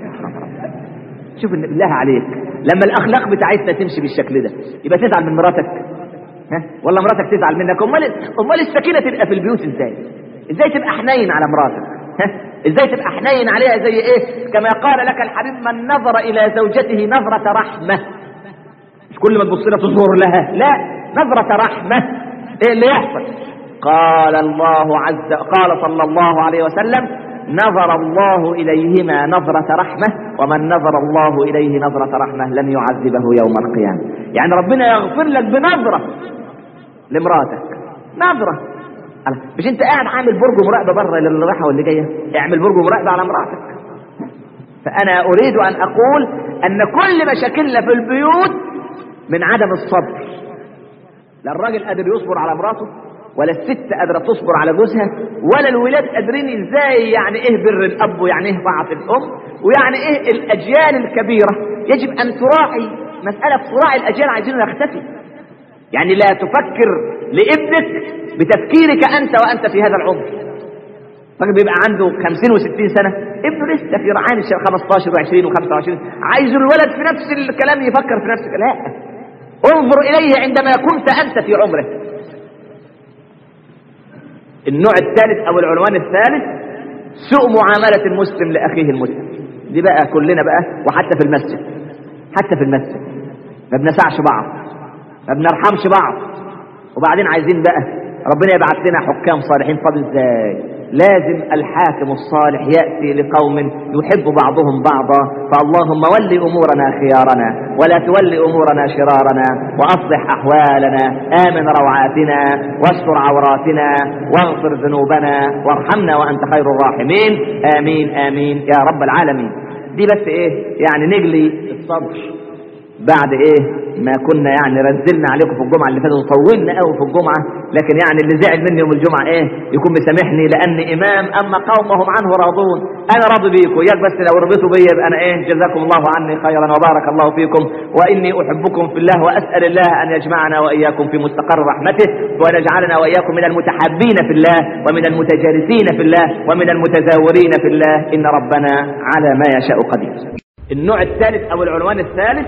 شوف بالله عليك لما الأخلاق بتاعتنا تمشي بالشكل ده يبقى تزعل من مراتك ها ولا مراتك تزعل منك امال امال السكينه تبقى في البيوت ازاي ازاي تبقى حنين على مراتك ها ازاي تبقى حنين عليها زي ايه كما قال لك الحبيب من نظر الى زوجته نظره رحمه كل ما تبص لها تزور لها لا نظرة رحمة ايه اللي يحصل قال الله عز قال صلى الله عليه وسلم نظر الله إليهما نظرة رحمة ومن نظر الله إليه نظرة رحمة لن يعذبه يوم القيامة يعني ربنا يغفر لك بنظرة لمراتك نظرة مش انت قاعد عامل برج مراقبة بره للي رايحة واللي جاية اعمل برج مراقبة على مراتك فأنا أريد أن أقول أن كل مشاكلنا في البيوت من عدم الصبر لا الراجل قادر يصبر على مراته ولا الست قادرة تصبر على جوزها ولا الولاد قادرين ازاي يعني ايه بر الاب ويعني ايه طاعة الام ويعني ايه الاجيال الكبيرة يجب ان تراعي مسألة تراعي الاجيال عايزين نختفي يعني لا تفكر لابنك بتفكيرك انت وانت في هذا العمر الراجل بيبقى عنده 50 و60 سنة ابنه لسه في رعاية 15 و20 و25 عايز الولد في نفس الكلام يفكر في نفس الكلام لا انظر إليه عندما كنت أنت في عمره النوع الثالث أو العنوان الثالث سوء معاملة المسلم لأخيه المسلم دي بقى كلنا بقى وحتى في المسجد حتى في المسجد ما بنسعش بعض ما بنرحمش بعض وبعدين عايزين بقى ربنا يبعث لنا حكام صالحين طب ازاي لازم الحاكم الصالح يأتي لقوم يحب بعضهم بعضا فاللهم ول أمورنا خيارنا ولا تول أمورنا شرارنا وأصلح أحوالنا آمن روعاتنا واستر عوراتنا واغفر ذنوبنا وارحمنا وأنت خير الراحمين آمين آمين يا رب العالمين دي بس إيه يعني نجلي الصبر بعد ايه ما كنا يعني رزلنا عليكم في الجمعه اللي فاتت وطولنا قوي في الجمعه لكن يعني اللي زعل مني يوم الجمعه ايه يكون مسامحني لان امام اما قومهم عنه راضون انا راضي بيكم اياك بس لو رضيتوا بيا يبقى انا ايه جزاكم الله عني خيرا وبارك الله فيكم واني احبكم في الله واسال الله ان يجمعنا واياكم في مستقر رحمته وان يجعلنا واياكم من المتحابين في الله ومن المتجالسين في الله ومن المتزاورين في الله ان ربنا على ما يشاء قدير النوع الثالث او العنوان الثالث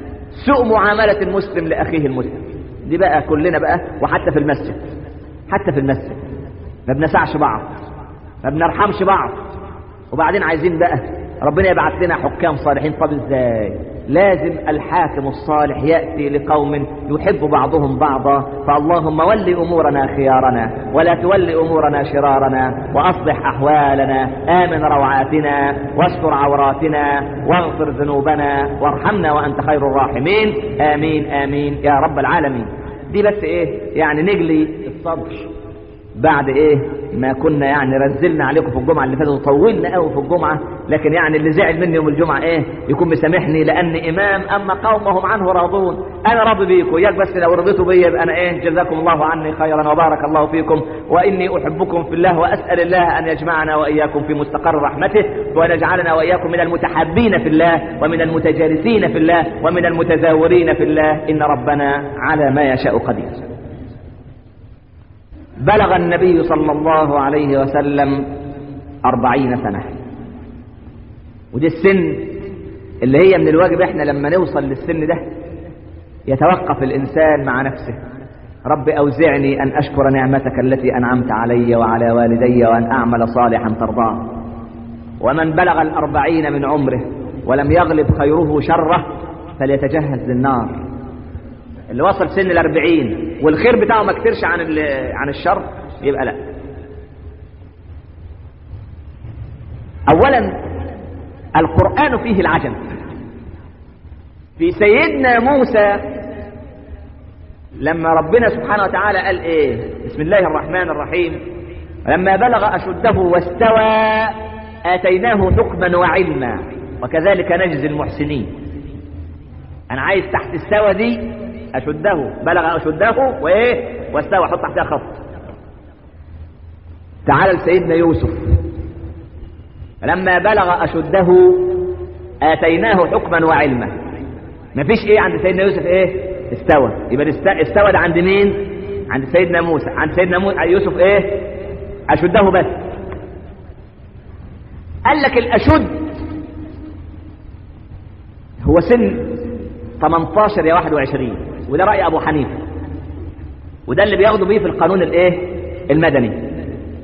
سوء معاملة المسلم لأخيه المسلم دي بقى كلنا بقى وحتى في المسجد حتى في المسجد ما بنسعش بعض ما بنرحمش بعض وبعدين عايزين بقى ربنا يبعث لنا حكام صالحين طب ازاي لازم الحاكم الصالح يأتي لقوم يحب بعضهم بعضا فاللهم ول أمورنا خيارنا ولا تول أمورنا شرارنا وأصلح أحوالنا آمن روعاتنا واستر عوراتنا واغفر ذنوبنا وارحمنا وأنت خير الراحمين آمين آمين يا رب العالمين دي بس إيه يعني نجلي الصبر بعد ايه ما كنا يعني رزلنا عليكم في الجمعه اللي فاتت وطولنا قوي في الجمعه لكن يعني اللي زعل مني يوم الجمعه ايه يكون مسامحني لان امام اما قومهم عنه راضون انا راضي بيكم اياك بس لو رضيتوا بيا يبقى انا ايه جزاكم الله عني خيرا وبارك الله فيكم واني احبكم في الله واسال الله ان يجمعنا واياكم في مستقر رحمته وان يجعلنا واياكم من المتحابين في الله ومن المتجالسين في الله ومن المتزاورين في الله ان ربنا على ما يشاء قدير بلغ النبي صلى الله عليه وسلم أربعين سنة ودي السن اللي هي من الواجب احنا لما نوصل للسن ده يتوقف الإنسان مع نفسه رب أوزعني أن أشكر نعمتك التي أنعمت علي وعلى والدي وأن أعمل صالحا ترضاه ومن بلغ الأربعين من عمره ولم يغلب خيره شره فليتجهز للنار اللي وصل سن الأربعين والخير بتاعه ما كترش عن عن الشر يبقى لا أولا القرآن فيه العجب في سيدنا موسى لما ربنا سبحانه وتعالى قال ايه بسم الله الرحمن الرحيم لما بلغ أشده واستوى آتيناه حكما وعلما وكذلك نجزي المحسنين أنا عايز تحت استوى دي أشده بلغ أشده وإيه واستوى حط تحتها خط تعال لسيدنا يوسف لما بلغ أشده آتيناه حكما وعلما مفيش إيه عند سيدنا يوسف إيه استوى يبقى استوى ده عند مين عند سيدنا موسى عند سيدنا موسى يوسف إيه أشده بس قال لك الأشد هو سن 18 يا 21 وده رأي أبو حنيفة وده اللي بياخدوا بيه في القانون الايه المدني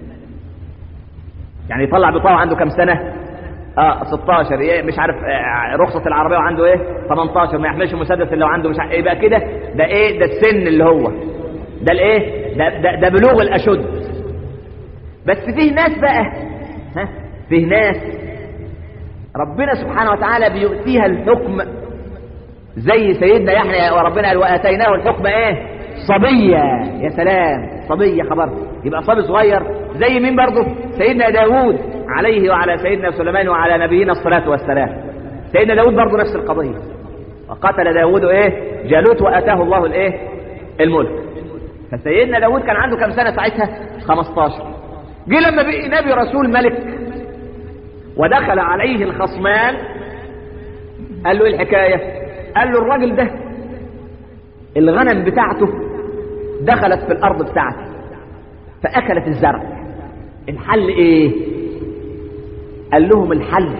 يعني يطلع بطاقة عنده كام سنة اه 16 إيه مش عارف آه رخصة العربية وعنده ايه 18 ما يحملش مسدس الا وعنده مش عارف يبقى إيه كده ده ايه ده السن اللي هو ده الايه ده, ده, ده بلوغ الاشد بس فيه ناس بقى ها فيه ناس ربنا سبحانه وتعالى بيؤتيها الحكم زي سيدنا يحيى وربنا قال واتيناه الحكم ايه صبية يا سلام صبية خبر يبقى صبي صغير زي مين برضه سيدنا داود عليه وعلى سيدنا سليمان وعلى نبينا الصلاة والسلام سيدنا داود برضه نفس القضية وقتل داود ايه جالوت واتاه الله الايه الملك فسيدنا داود كان عنده كم سنة ساعتها 15 جه لما بقي نبي رسول ملك ودخل عليه الخصمان قال له ايه الحكاية قال له الراجل ده الغنم بتاعته دخلت في الارض بتاعتي فاكلت الزرع الحل ايه قال لهم الحل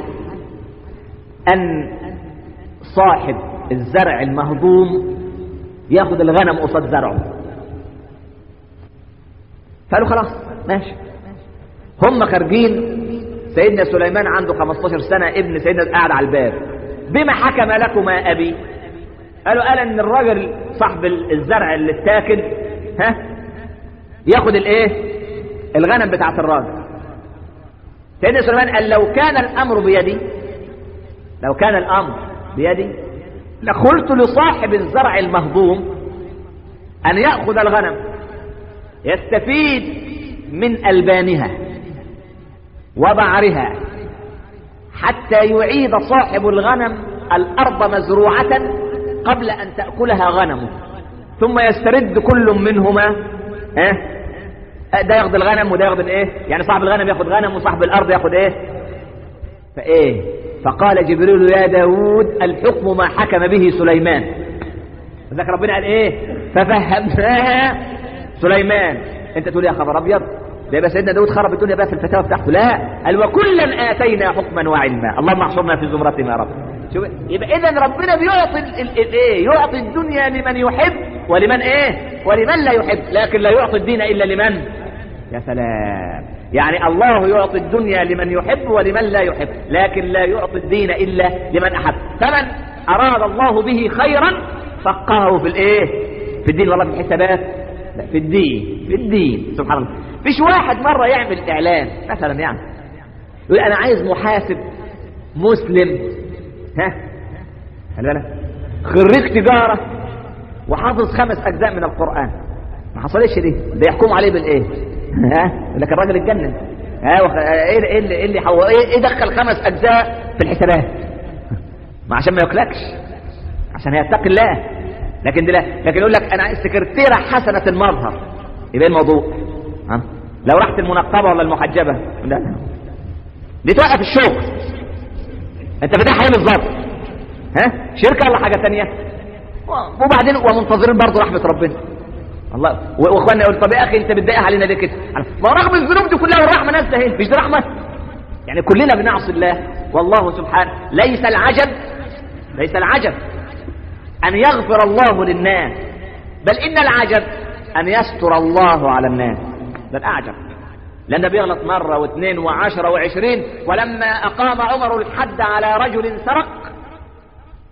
ان صاحب الزرع المهضوم ياخد الغنم قصاد زرعه فقالوا خلاص ماشي هم خارجين سيدنا سليمان عنده 15 سنة ابن سيدنا قاعد على الباب بما حكم لكما أبي قالوا قال ان الراجل صاحب الزرع اللي اتاكل ها ياخد الايه الغنم بتاعت الراجل سيدنا سليمان قال لو كان الامر بيدي لو كان الامر بيدي لقلت لصاحب الزرع المهضوم ان ياخذ الغنم يستفيد من البانها وبعرها حتى يعيد صاحب الغنم الارض مزروعه قبل ان تاكلها غنمه ثم يسترد كل منهما ها ده ياخد الغنم وده ياخد الايه يعني صاحب الغنم ياخد غنم وصاحب الارض ياخد ايه فايه فقال جبريل يا داود الحكم ما حكم به سليمان ذكر ربنا قال ايه ففهمناها سليمان انت تقول يا خبر ابيض ده يبقى سيدنا داود خرب الدنيا بقى في الفتاوى بتاعته لا قال وكلا اتينا حكما وعلما اللهم احشرنا في زمرتهم يا رب شوف يبقى اذا ربنا بيعطي الايه يعطي الدنيا لمن يحب ولمن ايه ولمن لا يحب لكن لا يعطي الدين الا لمن يا سلام يعني الله يعطي الدنيا لمن يحب ولمن لا يحب لكن لا يعطي الدين الا لمن احب فمن اراد الله به خيرا فقهه في الايه في الدين والله في الحسابات لا في الدين في الدين سبحان الله فيش واحد مرة يعمل اعلان مثلا يعني يقول انا عايز محاسب مسلم ها خلي بالك خريج تجارة وحافظ خمس اجزاء من القرآن ما حصلش دي ده يحكموا عليه بالايه ها لكن الراجل اتجنن ها وخ... ايه ايه اللي ايه اللي حو... ايه, إيه دخل خمس اجزاء في الحسابات ما عشان ما ياكلكش عشان هيتقي الله لكن دي لا لكن يقول لك انا سكرتيره حسنه المظهر يبقى الموضوع ها لو رحت المنقبه ولا المحجبه لا دي توقف الشغل انت فاتحها ايه بالظبط ها شركه ولا حاجه ثانيه وبعدين ومنتظرين برضه رحمه ربنا الله واخواننا يقول طب يا اخي انت بتضايق علينا ليه كده ما رغم الذنوب دي كلها والرحمه نازله اهي مش دي رحمه يعني كلنا بنعصي الله والله سبحانه ليس العجب ليس العجب ان يغفر الله للناس بل ان العجب ان يستر الله على الناس ده الاعجب لان بيغلط مره واثنين وعشرة وعشرين ولما اقام عمر الحد على رجل سرق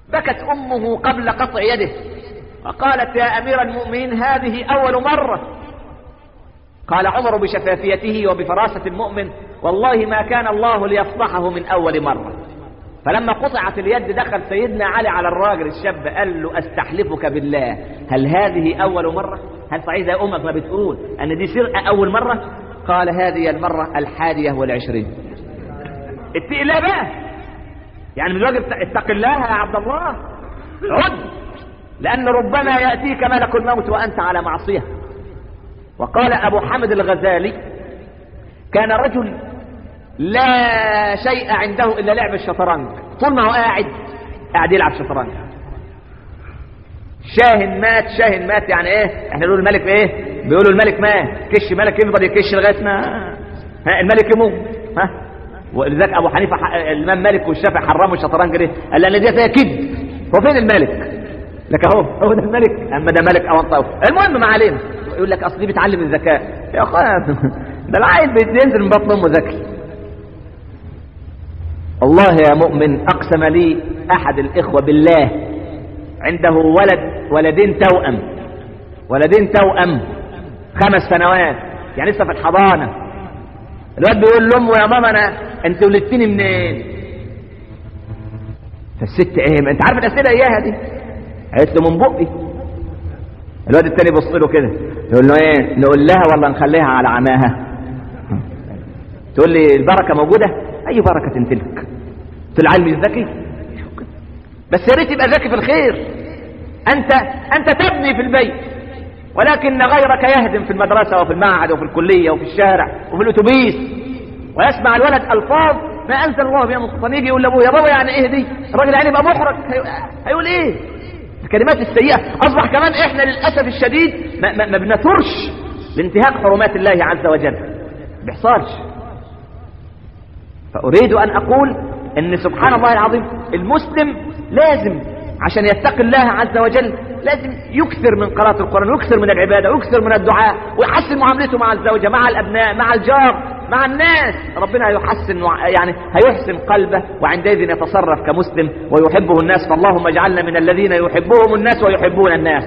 بكت أمه قبل قطع يده وقالت يا أمير المؤمنين هذه أول مرة قال عمر بشفافيته وبفراسة المؤمن والله ما كان الله ليفضحه من أول مرة فلما قطعت اليد دخل سيدنا علي على الراجل الشاب قال له استحلفك بالله هل هذه اول مرة هل صحيح زي امك ما بتقول ان دي سرقة اول مرة قال هذه المرة الحادية والعشرين اتق الله بقى يعني من الواجب اتق الله يا عبد الله رد لان ربما يأتيك ملك الموت وانت على معصية وقال ابو حامد الغزالي كان رجل لا شيء عنده الا لعب الشطرنج طول ما هو قاعد قاعد يلعب شطرنج شاهن مات شاهن مات يعني ايه احنا نقول الملك ايه بيقولوا الملك مات كش ملك يفضل يكش لغايه ما ها الملك يموت ها ولذلك ابو حنيفه ح- الامام مالك والشافعي حرموا الشطرنج ليه قال لان دي فيها كذب هو فين الملك لك اهو هو ده الملك اما ده ملك او انت المهم ما علينا يقول لك اصل دي بتعلم الذكاء يا اخويا ده العيل بينزل من بطن امه ذكي والله يا مؤمن أقسم لي أحد الإخوة بالله عنده ولد ولدين توأم ولدين توأم خمس سنوات يعني لسه في الحضانة الواد بيقول لأمه يا ماما أنا أنت ولدتني منين؟ فالست إيه ما أنت عارف الأسئلة إياها دي قالت له من بقي الواد التاني بص له كده يقول له إيه نقول لها ولا نخليها على عماها تقول لي البركة موجودة أي بركة تلك في العلم الذكي بس يا ريت يبقى ذكي في الخير أنت أنت تبني في البيت ولكن غيرك يهدم في المدرسة وفي المعهد وفي الكلية وفي الشارع وفي الأتوبيس ويسمع الولد ألفاظ ما أنزل الله بها من سلطان يجي يقول لأبوه يا بابا يعني إيه دي الراجل يعني يبقى محرج هي- هيقول إيه الكلمات السيئة أصبح كمان إحنا للأسف الشديد ما, ما, ما بنثرش لانتهاك حرمات الله عز وجل ما بيحصلش فأريد أن أقول أن سبحان الله العظيم المسلم لازم عشان يتقي الله عز وجل لازم يكثر من قراءة القرآن ويكثر من العبادة ويكثر من الدعاء ويحسن معاملته مع الزوجة مع الأبناء مع الجار مع الناس ربنا يحسن وع- يعني هيحسن قلبه وعندئذ يتصرف كمسلم ويحبه الناس فاللهم اجعلنا من الذين يحبهم الناس ويحبون الناس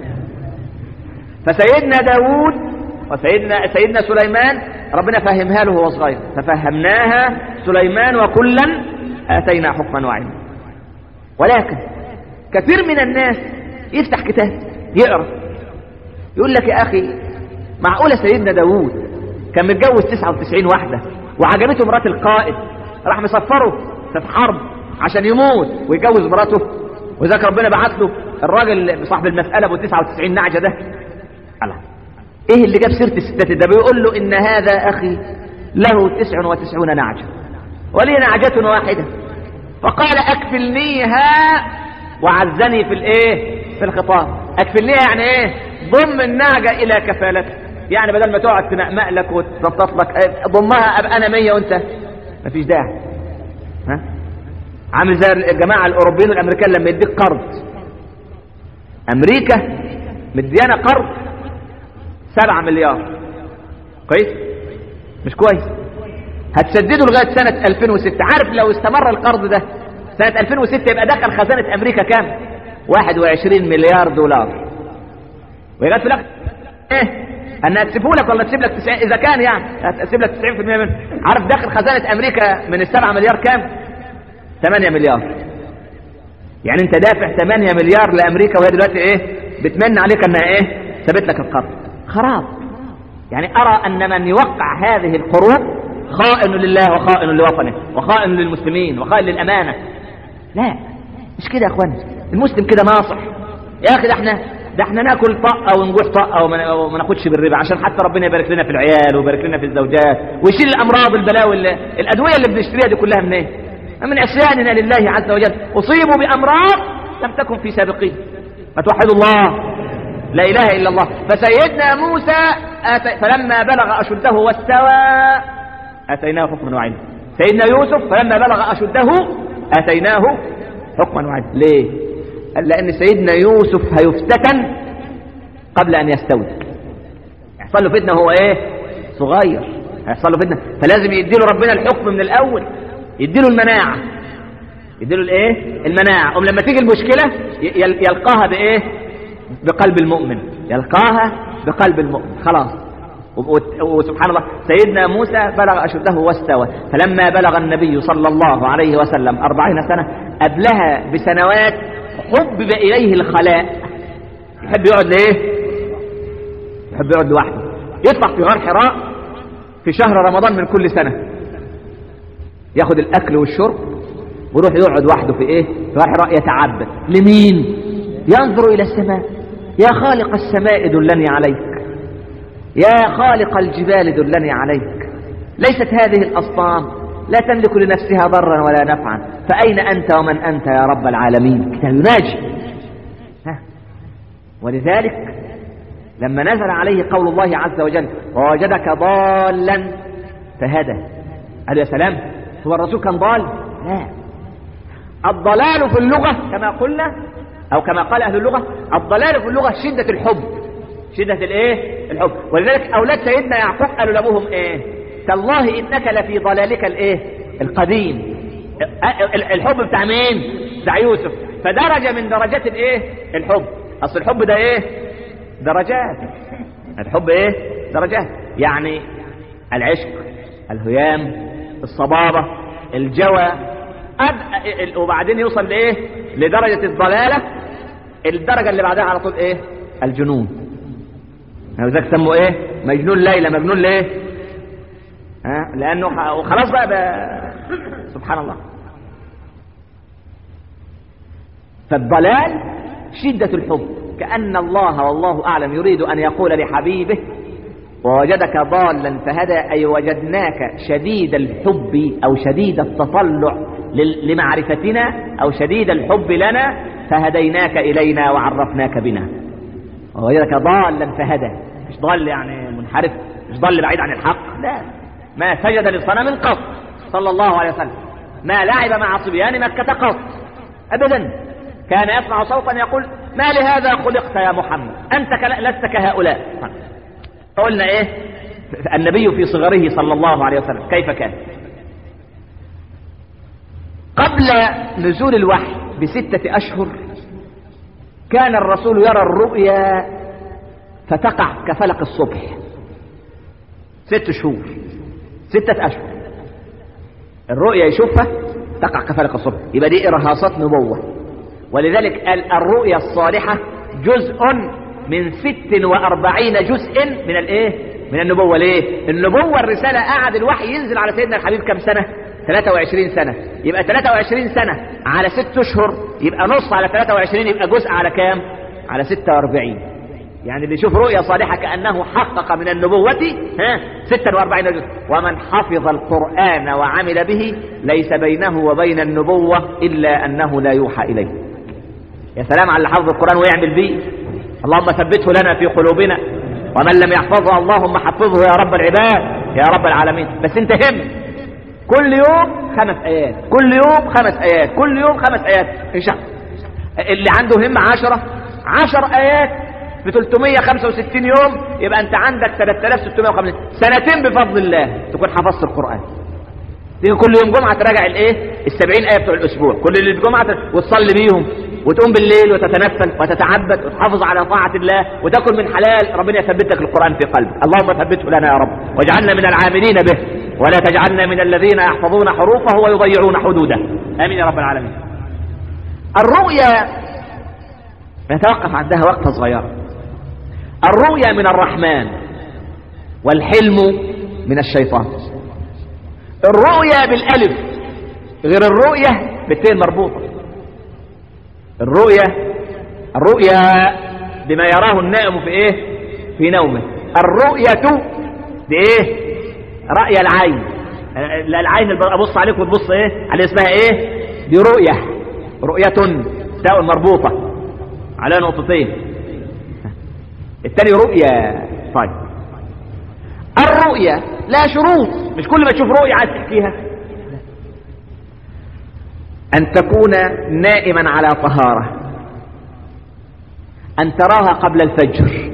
فسيدنا داود وسيدنا سيدنا سليمان ربنا فهمها له وهو صغير ففهمناها سليمان وكلا اتينا حكما وعلما ولكن كثير من الناس يفتح كتاب يقرا يقول لك يا اخي معقوله سيدنا داود كان متجوز 99 واحده وعجبته مرات القائد راح مصفره في حرب عشان يموت ويجوز مراته وذاك ربنا بعت له الراجل صاحب المساله ابو 99 نعجه ده الله ايه اللي جاب سيره الستات ده بيقول له ان هذا اخي له 99 نعجه ولي نعجه واحده فقال اكفلنيها وعزني في الايه في الخطاب اكفلنيها يعني ايه ضم النعجه الى كفالتك يعني بدل ما تقعد تنقمق لك وتنطط لك إيه، ضمها ابقى انا 100 وانت مفيش داعي ها عامل زي الجماعه الاوروبيين والامريكان لما يديك قرض امريكا مديانا قرض سبعة مليار كويس مش كويس هتسدده لغاية سنة 2006 عارف لو استمر القرض ده سنة 2006 يبقى دخل خزانة أمريكا كام 21 مليار دولار ويجات في الأخر إيه أنها تسيبه لك ولا تسيب لك 90 إذا كان يعني هتسيب لك 90% منه عارف داخل خزانة أمريكا من السبعة مليار كام 8 مليار يعني انت دافع 8 مليار لامريكا وهي دلوقتي ايه بتمن عليك انها ايه سابت لك القرض خراب يعني ارى ان من يوقع هذه القروض خائن لله وخائن لوطنه وخائن للمسلمين وخائن للامانه لا مش كده يا اخوانا المسلم كده ناصح يا اخي ده احنا ده احنا ناكل طقه ونجوح طقه وما وما ناخدش بالربا عشان حتى ربنا يبارك لنا في العيال ويبارك لنا في الزوجات ويشيل الامراض البلاوي اللي- الادويه اللي بنشتريها دي كلها منين؟ من عصياننا لله عز وجل اصيبوا بامراض لم تكن في سابقين ما توحدوا الله لا اله الا الله فسيدنا موسى آت... فلما بلغ اشده واستوى اتيناه حكما وعلما سيدنا يوسف فلما بلغ اشده اتيناه حكما وعلما ليه قال لان سيدنا يوسف هيفتتن قبل ان يستوي يحصل له فتنه هو ايه صغير هيحصل له فتنه فلازم يديله ربنا الحكم من الاول يديله المناعه يديله الايه المناعة أم لما تيجي المشكلة ي- يلقاها بايه بقلب المؤمن يلقاها بقلب المؤمن خلاص و- وسبحان الله سيدنا موسى بلغ أشده واستوى فلما بلغ النبي صلى الله عليه وسلم أربعين سنة قبلها بسنوات حبب إليه الخلاء يحب يقعد ليه يحب يقعد لوحده يطلع في غار حراء في شهر رمضان من كل سنة ياخد الأكل والشرب ويروح يقعد وحده في ايه في غار حراء يتعبد لمين ينظر إلى السماء يا خالق السماء دلني عليك يا خالق الجبال دلني عليك ليست هذه الأصنام لا تملك لنفسها ضرا ولا نفعا فأين أنت ومن أنت يا رب العالمين كان يناجي ها. ولذلك لما نزل عليه قول الله عز وجل ووجدك ضالا فهدى قال يا سلام هو الرسول كان ضال لا الضلال في اللغة كما قلنا أو كما قال أهل اللغة الضلال في اللغة شدة الحب شدة الايه الحب ولذلك اولاد سيدنا يعقوب قالوا لابوهم ايه تالله انك لفي ضلالك الايه القديم الحب بتاع مين بتاع يوسف فدرجة من درجات الايه الحب اصل الحب ده ايه درجات الحب ايه درجات يعني العشق الهيام الصبابة الجوى أد... وبعدين يوصل لايه لدرجة الضلالة الدرجة اللي بعدها على طول ايه الجنون ذاك سموا ايه مجنون ليلى مجنون ليه ها لانه خلاص بقى, بقى سبحان الله فالضلال شدة الحب كأن الله والله أعلم يريد أن يقول لحبيبه ووجدك ضالا فهدى أي وجدناك شديد الحب أو شديد التطلع لمعرفتنا أو شديد الحب لنا فهديناك إلينا وعرفناك بنا ووجدك ضالا فهدى مش ضال يعني منحرف مش ضال بعيد عن الحق لا ما سجد لصنم قط صلى الله عليه وسلم ما لعب مع صبيان مكة قط أبدا كان يسمع صوتا يقول ما لهذا خلقت يا محمد أنت لست كهؤلاء قلنا إيه النبي في صغره صلى الله عليه وسلم كيف كان قبل نزول الوحي بستة أشهر كان الرسول يرى الرؤيا فتقع كفلق الصبح ست شهور ستة أشهر الرؤيا يشوفها تقع كفلق الصبح يبقى دي إرهاصات نبوة ولذلك قال الرؤيا الصالحة جزء من ست وأربعين جزء من الإيه من النبوة ليه النبوة الرسالة قعد الوحي ينزل على سيدنا الحبيب كم سنة 23 سنة يبقى 23 سنة على ست اشهر يبقى نص على 23 يبقى جزء على كام على 46 يعني اللي يشوف رؤيا صالحة كأنه حقق من النبوة ها 46 جزء ومن حفظ القرآن وعمل به ليس بينه وبين النبوة إلا أنه لا يوحى إليه يا سلام على اللي حفظ القرآن ويعمل به اللهم ثبته لنا في قلوبنا ومن لم يحفظه اللهم حفظه يا رب العباد يا رب العالمين بس انت هم كل يوم خمس ايات كل يوم خمس ايات كل يوم خمس ايات ان شاء اللي عنده همة عشرة عشر ايات في 365 يوم يبقى انت عندك 3650 سنتين بفضل الله تكون حفظت القرآن تيجي كل يوم جمعة تراجع الايه السبعين ايه بتوع الاسبوع كل اللي جمعة وتصلي بيهم وتقوم بالليل وتتنفل وتتعبد وتحافظ على طاعة الله وتاكل من حلال ربنا يثبت لك القرآن في قلبك اللهم ثبته لنا يا رب واجعلنا من العاملين به ولا تجعلنا من الذين يحفظون حروفه ويضيعون حدوده امين يا رب العالمين الرؤيا نتوقف عندها وقفة صغيرة الرؤيا من الرحمن والحلم من الشيطان الرؤيا بالالف غير الرؤيا بالتين مربوطة الرؤيا الرؤيا بما يراه النائم في ايه في نومه الرؤية بايه رأي العين لا العين اللي ابص عليك وتبص ايه على اسمها ايه دي رؤية رؤية تاء مربوطة على نقطتين التاني رؤية طيب الرؤية لا شروط مش كل ما تشوف رؤية عايز تحكيها أن تكون نائما على طهارة أن تراها قبل الفجر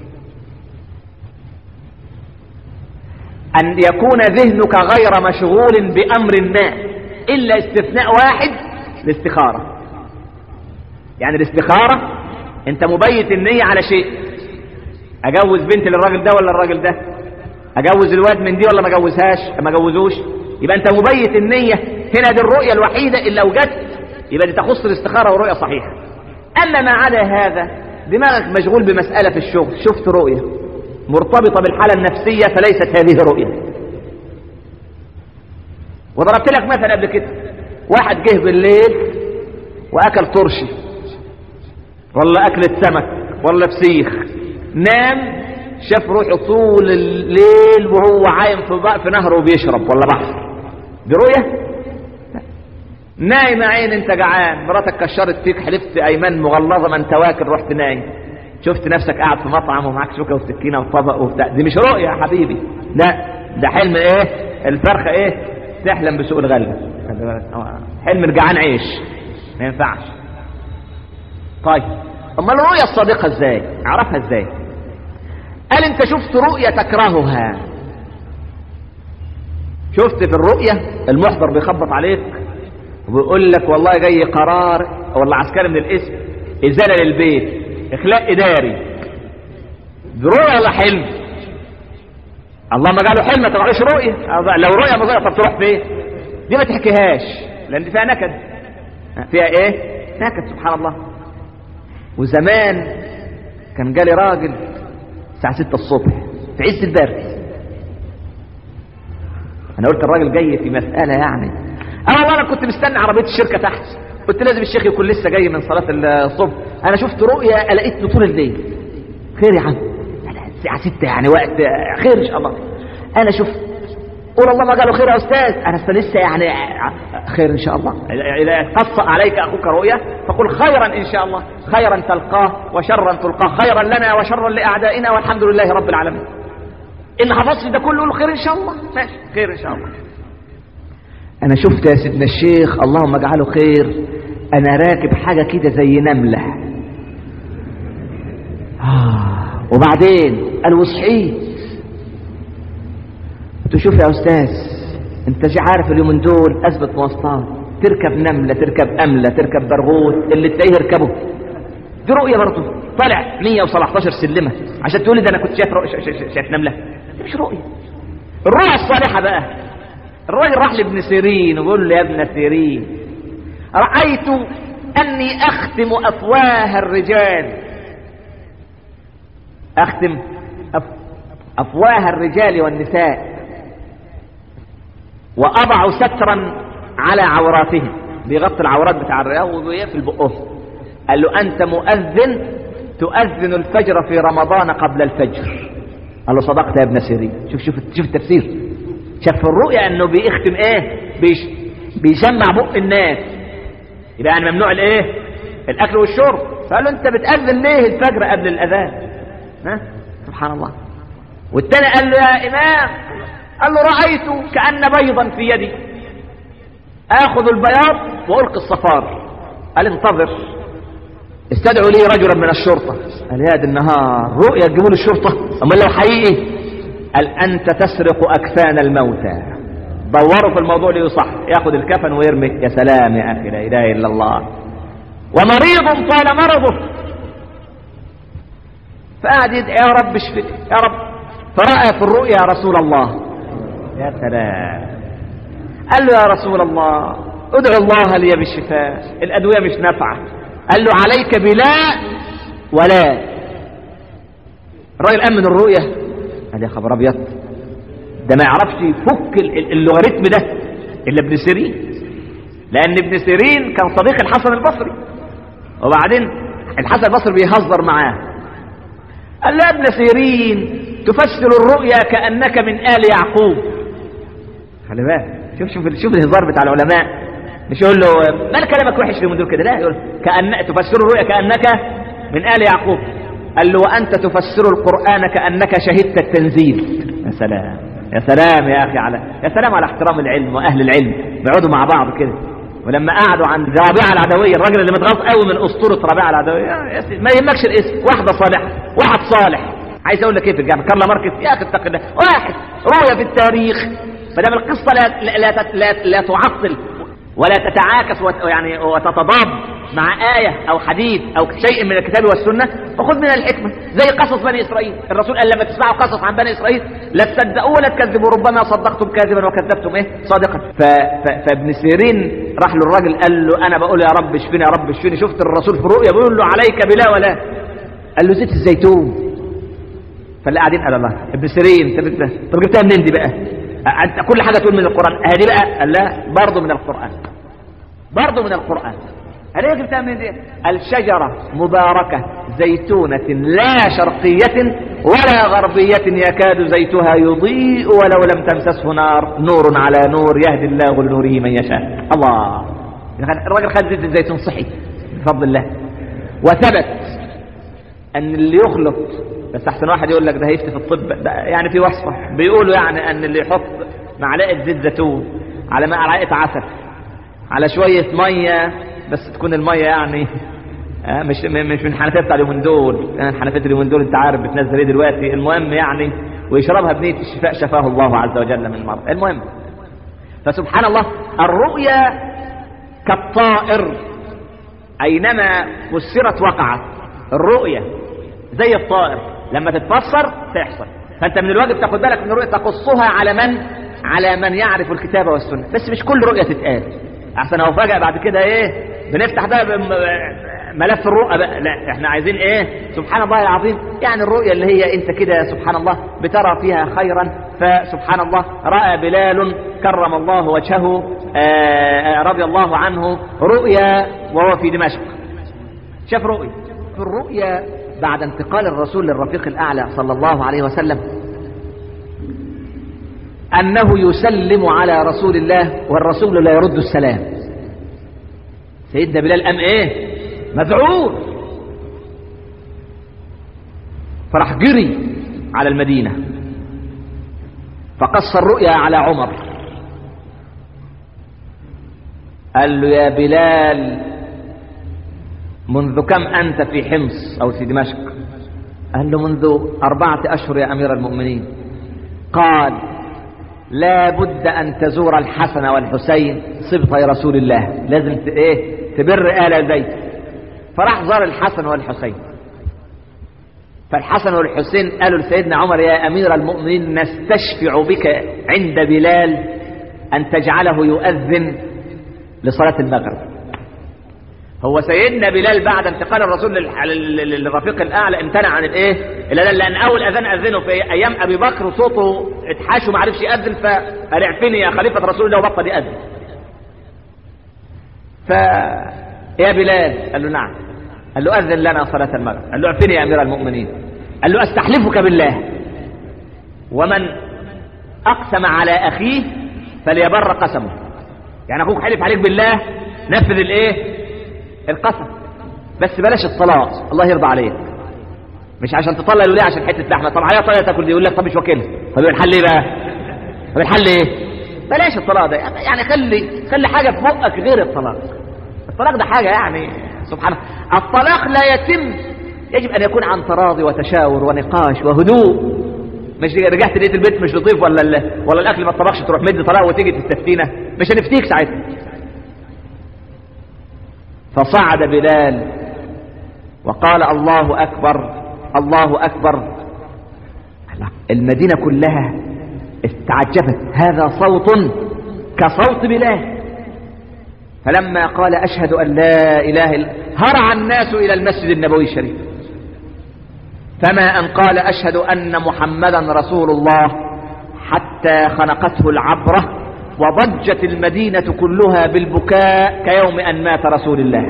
أن يكون ذهنك غير مشغول بأمر ما إلا استثناء واحد الاستخارة يعني الاستخارة انت مبيت النية على شيء اجوز بنت للراجل ده ولا الراجل ده اجوز الواد من دي ولا ما اجوزهاش ما اجوزوش يبقى انت مبيت النية هنا دي الرؤية الوحيدة اللي لو جت يبقى دي تخص الاستخارة ورؤية صحيحة اما ما عدا هذا دماغك مشغول بمسألة في الشغل شفت رؤية مرتبطة بالحالة النفسية فليست هذه رؤية وضربت لك مثلا قبل كده واحد جه بالليل واكل طرشي ولا اكلة سمك ولا فسيخ نام شاف روحه طول الليل وهو عايم في بقى في نهر وبيشرب ولا بحر دي رؤية لا. نايم عين انت جعان مراتك كشرت فيك حلفت ايمان مغلظة ما انت واكل رحت نايم شفت نفسك قاعد في مطعم ومعاك شوكة وسكينة وطبق وبتاع دي مش رؤية يا حبيبي لا ده حلم ايه الفرخة ايه تحلم بسوق الغلة خلي بالك. حلم الجعان عيش ما ينفعش طيب امال الرؤيا الصادقه ازاي اعرفها ازاي قال انت شفت رؤيا تكرهها شفت في الرؤيا المحضر بيخبط عليك وبيقول لك والله جاي قرار ولا عسكري من الاسم ازاله للبيت اخلاء اداري دي رؤيا ولا حلم الله ما قالوا حلم ما تبعلوش رؤيا لو رؤيا مظاهره طب تروح فين دي ما تحكيهاش لان دي فيها نكد فيها ايه نكد سبحان الله وزمان كان جالي راجل الساعة 6 الصبح في عز البرد انا قلت الراجل جاي في مسألة يعني انا والله انا كنت مستني عربية الشركة تحت قلت لازم الشيخ يكون لسه جاي من صلاة الصبح انا شفت رؤيا لقيته طول الليل خير يا عم الساعة 6 يعني وقت خير ان شاء الله انا شفت قول الله ما قالوا خير يا استاذ انا لسه يعني خير ان شاء الله اذا قص عليك اخوك رؤيا فقل خيرا ان شاء الله خيرا تلقاه وشرا تلقاه خيرا لنا وشرا لاعدائنا والحمد لله رب العالمين اللي حفظت ده كله قول خير ان شاء الله ماشي خير ان شاء الله انا شفت يا سيدنا الشيخ اللهم اجعله خير انا راكب حاجه كده زي نمله آه. وبعدين قال وصحيت تشوف يا استاذ انت جي عارف اليومين دول اثبت مواصلات تركب نمله تركب امله تركب برغوث اللي تلاقيه يركبه دي رؤيه برضه طالع 117 سلمه عشان تقول لي ده انا كنت شايف رؤية شايف نمله دي مش رؤيه الرؤيه الصالحه بقى الراجل راح لابن سيرين وبيقول له يا ابن سيرين رايت اني اختم افواه الرجال اختم أف... افواه الرجال والنساء وأضع سترا على عوراتهم بيغطي العورات بتاع الرجال ويقفل بقهم قال له أنت مؤذن تؤذن الفجر في رمضان قبل الفجر قال له صدقت يا ابن سيرين شوف شوف شوف التفسير شاف في الرؤيا انه بيختم ايه بيش بيجمع بق الناس يبقى يعني ممنوع الايه الاكل والشرب فقال له انت بتاذن ليه الفجر قبل الاذان ها سبحان الله والتاني قال له يا امام قال له رأيت كأن بيضا في يدي آخذ البياض وألقي الصفار قال انتظر استدعوا لي رجلا من الشرطة قال يا دي النهار رؤيا تجيبوا لي الشرطة أما لو حقيقي قال أنت تسرق أكفان الموتى دوروا في الموضوع ليه صح ياخذ الكفن ويرمي يا سلام يا أخي لا إله إلا الله ومريض طال مرضه فقعد يدعي يا رب اشفي يا رب فرأى في الرؤيا رسول الله يا سلام قال له يا رسول الله ادعو الله لي بالشفاء الأدوية مش نافعة قال له عليك بلا ولا الراجل أمن الرؤية قال يا خبر أبيض ده ما يعرفش يفك اللوغاريتم ده إلا ابن سيرين لأن ابن سيرين كان صديق الحسن البصري وبعدين الحسن البصري بيهزر معاه قال له يا ابن سيرين تفسر الرؤيا كأنك من آل يعقوب خلي بالك شوف شوف شوف الهزار بتاع العلماء مش يقول له مال كلامك وحش من دول كده لا يقول كأن تفسر الرؤيا كأنك من آل يعقوب قال له وأنت تفسر القرآن كأنك شهدت التنزيل يا سلام يا سلام يا أخي على يا سلام على احترام العلم وأهل العلم بيقعدوا مع بعض كده ولما قعدوا عند رابعة العدوية الراجل اللي متغاظ قوي من أسطورة رابعة العدوية يا سيدي ما يهمكش الاسم واحدة صالحة واحد صالح عايز اقول لك ايه في الجامعه كارلا ماركس يا اخي اتق الله واحد رؤيا في التاريخ ما دام القصه لا لا لا, لا, لا تعطل ولا تتعاكس وت... يعني وتتضاد مع آية أو حديث أو شيء من الكتاب والسنة فخذ من الحكمة زي قصص بني إسرائيل الرسول قال لما تسمعوا قصص عن بني إسرائيل لا تصدقوا ولا تكذبوا ربما صدقتم كاذبا وكذبتم إيه صادقا ف... ف... فابن سيرين راح له الراجل قال له أنا بقول يا رب اشفيني يا رب اشفيني شفت الرسول في الرؤيا بيقول له عليك بلا ولا قال له زيت الزيتون فاللي قاعدين قال الله ابن سيرين طب انت طب جبتها منين دي بقى انت كل حاجه تقول من القران هذه بقى قال لا برضه من القران برضه من القران هل هي جبتها منين دي الشجره مباركه زيتونه لا شرقيه ولا غربيه يكاد زيتها يضيء ولو لم تمسسه نار نور على نور يهدي الله لنوره من يشاء الله الراجل خد زيت الزيتون صحي بفضل الله وثبت ان اللي يخلط بس احسن واحد يقول لك ده هيفتي في الطب ده يعني في وصفه بيقولوا يعني ان اللي يحط معلقه زيت زيتون على معلقه عسل على شويه ميه بس تكون الميه يعني آه مش مش من الحنفيه بتاع اليومين دول آه حنفيه اليومين دول انت عارف بتنزل ايه دلوقتي المهم يعني ويشربها بنيه الشفاء شفاه الله عز وجل من المرض المهم فسبحان الله الرؤيا كالطائر اينما فسرت وقعت الرؤيا زي الطائر لما تتفسر تحصل فانت من الواجب تاخد بالك من الرؤيا تقصها على من على من يعرف الكتاب والسنه بس مش كل رؤيه تتقال احسن هو فجاه بعد كده ايه بنفتح بقى ملف الرؤى بقى لا احنا عايزين ايه سبحان الله العظيم يعني الرؤيا اللي هي انت كده سبحان الله بترى فيها خيرا فسبحان الله راى بلال كرم الله وجهه آآ رضي الله عنه رؤيا وهو في دمشق شاف رؤيا في الرؤيا بعد انتقال الرسول للرفيق الأعلى صلى الله عليه وسلم أنه يسلم على رسول الله والرسول لا يرد السلام سيدنا بلال أم إيه مذعور فراح جري على المدينة فقص الرؤيا على عمر قال له يا بلال منذ كم أنت في حمص أو في دمشق قال له منذ أربعة أشهر يا أمير المؤمنين قال لا بد أن تزور الحسن والحسين صبطي رسول الله لازم ت... إيه تبر آل البيت فراح زار الحسن والحسين فالحسن والحسين قالوا لسيدنا عمر يا أمير المؤمنين نستشفع بك عند بلال أن تجعله يؤذن لصلاة المغرب هو سيدنا بلال بعد انتقال الرسول للرفيق الاعلى امتنع عن الايه الاذان لان اول اذان اذنه في ايام ابي بكر صوته اتحاش وما عرفش ياذن فقال اعفني يا خليفه رسول الله وبطل ياذن ف يا بلال قال له نعم قال له اذن لنا صلاه المغرب قال له اعفني يا امير المؤمنين قال له استحلفك بالله ومن اقسم على اخيه فليبر قسمه يعني اخوك حلف عليك بالله نفذ الايه القسم بس بلاش الطلاق الله يرضى عليك مش عشان تطلع يقول عشان حته لحمه طب عليها طلع تاكل دي يقول لك طب مش واكلها طب الحل ايه بقى طب الحل ايه بلاش الطلاق ده يعني خلي خلي حاجه في بقك غير الطلاق الطلاق ده حاجه يعني سبحان الله الطلاق لا يتم يجب ان يكون عن تراضي وتشاور ونقاش وهدوء مش رجعت لقيت البيت مش لطيف ولا ال... ولا الاكل ما اتطبخش تروح مدي طلاق وتيجي تستفتينا مش هنفتيك ساعتها فصعد بلال وقال الله أكبر الله أكبر المدينة كلها استعجبت هذا صوت كصوت بلال فلما قال أشهد أن لا إله إلا هرع الناس إلى المسجد النبوي الشريف فما أن قال أشهد أن محمدا رسول الله حتى خنقته العبرة وضجت المدينة كلها بالبكاء كيوم أن مات رسول الله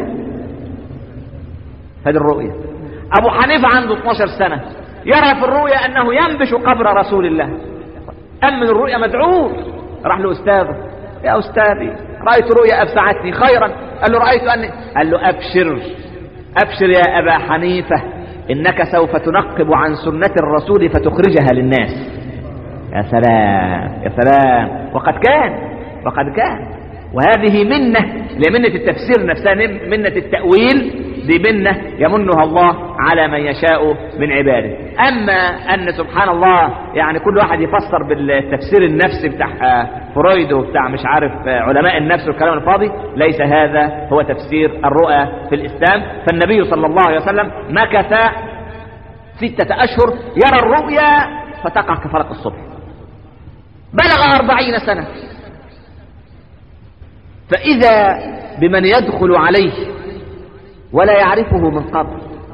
هذه الرؤية أبو حنيفة عنده 12 سنة يرى في الرؤيا أنه ينبش قبر رسول الله أم من الرؤيا مدعور راح له أستاذه يا أستاذي رأيت رؤيا أفسعتني خيرا قال له رأيت أني قال له أبشر أبشر يا أبا حنيفة إنك سوف تنقب عن سنة الرسول فتخرجها للناس يا سلام يا سلام وقد كان وقد كان وهذه منة لمنة التفسير نفسها منة التأويل دي منة يمنها الله على من يشاء من عباده اما ان سبحان الله يعني كل واحد يفسر بالتفسير النفسي بتاع فرويد وبتاع مش عارف علماء النفس والكلام الفاضي ليس هذا هو تفسير الرؤى في الاسلام فالنبي صلى الله عليه وسلم مكث ستة اشهر يرى الرؤيا فتقع كفلق الصبح بلغ أربعين سنة فإذا بمن يدخل عليه ولا يعرفه من قبل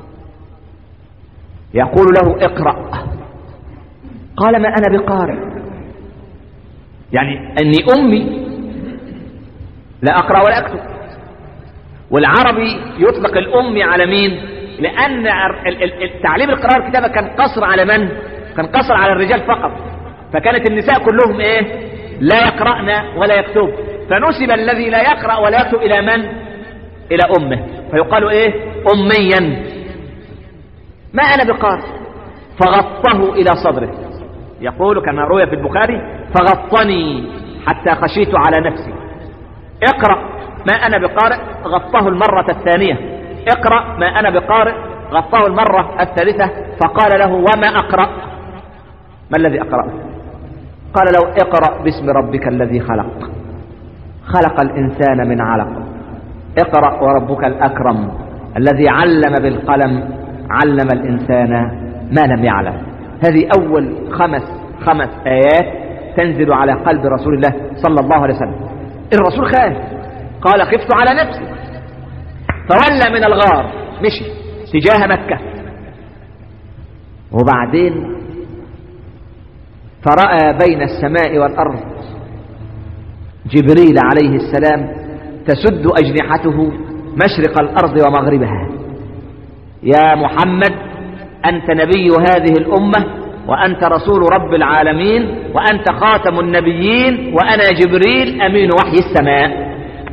يقول له اقرأ قال ما أنا بقارئ يعني أني أمي لا أقرأ ولا أكتب والعربي يطلق الأمي على مين لأن تعليم القراءة والكتابة كان قصر على من كان قصر على الرجال فقط فكانت النساء كلهم ايه لا يقرأن ولا يكتب فنسب الذي لا يقرأ ولا يكتب إلى من إلى أمه فيقال إيه أميا ما أنا بقارئ فغطه إلى صدره يقول كما روي في البخاري فغطني حتى خشيت على نفسي اقرأ ما أنا بقارئ غطاه المرة الثانية اقرأ ما أنا بقارئ غطاه المرة الثالثة فقال له وما أقرأ ما الذي أقرأ قال له اقرأ باسم ربك الذي خلق خلق الإنسان من علق اقرأ وربك الأكرم الذي علم بالقلم علم الإنسان ما لم يعلم هذه أول خمس خمس آيات تنزل على قلب رسول الله صلى الله عليه وسلم الرسول خاف قال خفت على نفسي فولى من الغار مشي تجاه مكة وبعدين فرأى بين السماء والأرض جبريل عليه السلام تسد أجنحته مشرق الأرض ومغربها يا محمد أنت نبي هذه الأمة وأنت رسول رب العالمين وأنت خاتم النبيين وأنا جبريل أمين وحي السماء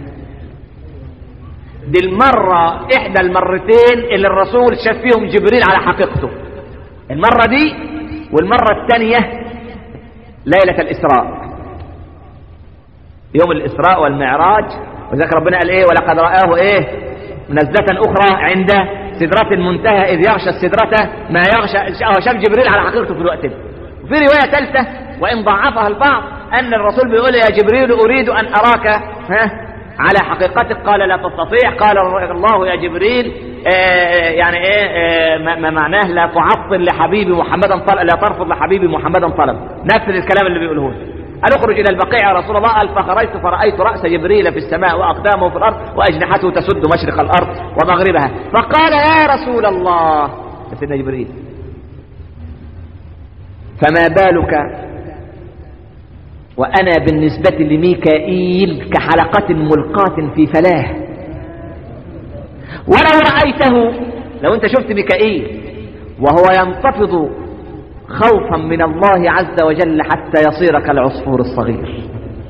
دي المرة إحدى المرتين اللي الرسول شاف فيهم جبريل على حقيقته المرة دي والمرة الثانية ليلة الإسراء يوم الإسراء والمعراج وذلك ربنا قال إيه ولقد رآه إيه نزلة أخرى عند سدرة المنتهى إذ يغشى السدرة ما يغشى شاف جبريل على حقيقته في الوقت ده وفي رواية ثالثة وإن ضعفها البعض أن الرسول بيقول يا جبريل أريد أن أراك ها على حقيقتك قال لا تستطيع قال الله يا جبريل آه يعني ايه آه ما معناه لا تعطل لحبيبي محمدا طلب لا ترفض لحبيبي محمدا طلب نفذ الكلام اللي بيقوله قال اخرج الى البقيع يا رسول الله قال فخرجت فرايت راس جبريل في السماء واقدامه في الارض واجنحته تسد مشرق الارض ومغربها فقال يا رسول الله سيدنا جبريل فما بالك وأنا بالنسبة لميكائيل كحلقة ملقاة في فلاه ولو رأيته لو أنت شفت ميكائيل وهو ينتفض خوفا من الله عز وجل حتى يصير كالعصفور الصغير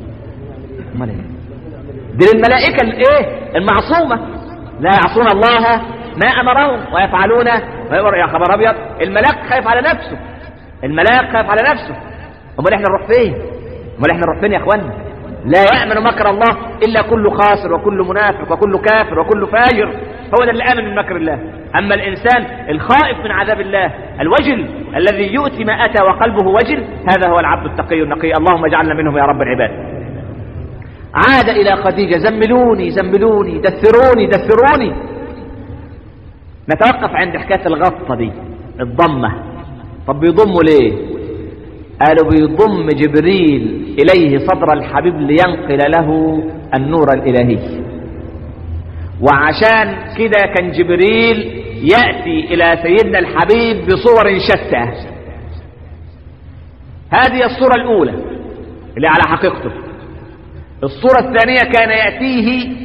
دي الملائكة الايه المعصومة لا يعصون الله ما أمرهم ويفعلون يا خبر أبيض الملاك خايف على نفسه الملاك خايف على نفسه امال احنا نروح فين امال احنا نروح فين يا اخوانا لا يأمن مكر الله إلا كل خاسر وكل منافق وكل كافر وكل فاجر هو ده اللي آمن من مكر الله أما الإنسان الخائف من عذاب الله الوجل الذي يؤتي ما أتى وقلبه وجل هذا هو العبد التقي النقي اللهم اجعلنا منهم يا رب العباد عاد إلى خديجة زملوني زملوني دثروني دثروني نتوقف عند حكاية الغطة دي الضمة طب بيضموا ليه قالوا بيضم جبريل إليه صدر الحبيب لينقل له النور الإلهي وعشان كده كان جبريل يأتي إلى سيدنا الحبيب بصور شتى هذه الصورة الأولى اللي على حقيقته الصورة الثانية كان يأتيه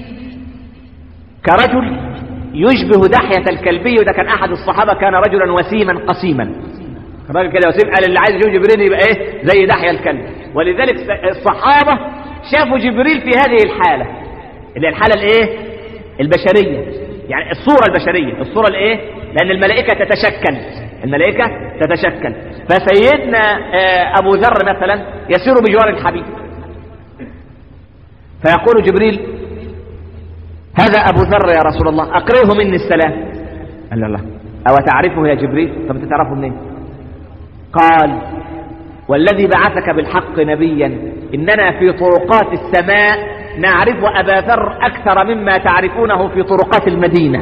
كرجل يشبه دحية الكلبي وده كان أحد الصحابة كان رجلا وسيما قسيما الراجل كده وسيم قال اللي عايز يشوف جبريل يبقى ايه زي دحية الكلب ولذلك الصحابة شافوا جبريل في هذه الحالة اللي هي الحالة الايه البشرية يعني الصورة البشرية الصورة الايه لان الملائكة تتشكل الملائكة تتشكل فسيدنا ابو ذر مثلا يسير بجوار الحبيب فيقول جبريل هذا ابو ذر يا رسول الله اقرئه مني السلام قال له أو تعرفه يا جبريل طب أنت تعرفه منين قال والذي بعثك بالحق نبيا إننا في طرقات السماء نعرف أبا ذر أكثر مما تعرفونه في طرقات المدينة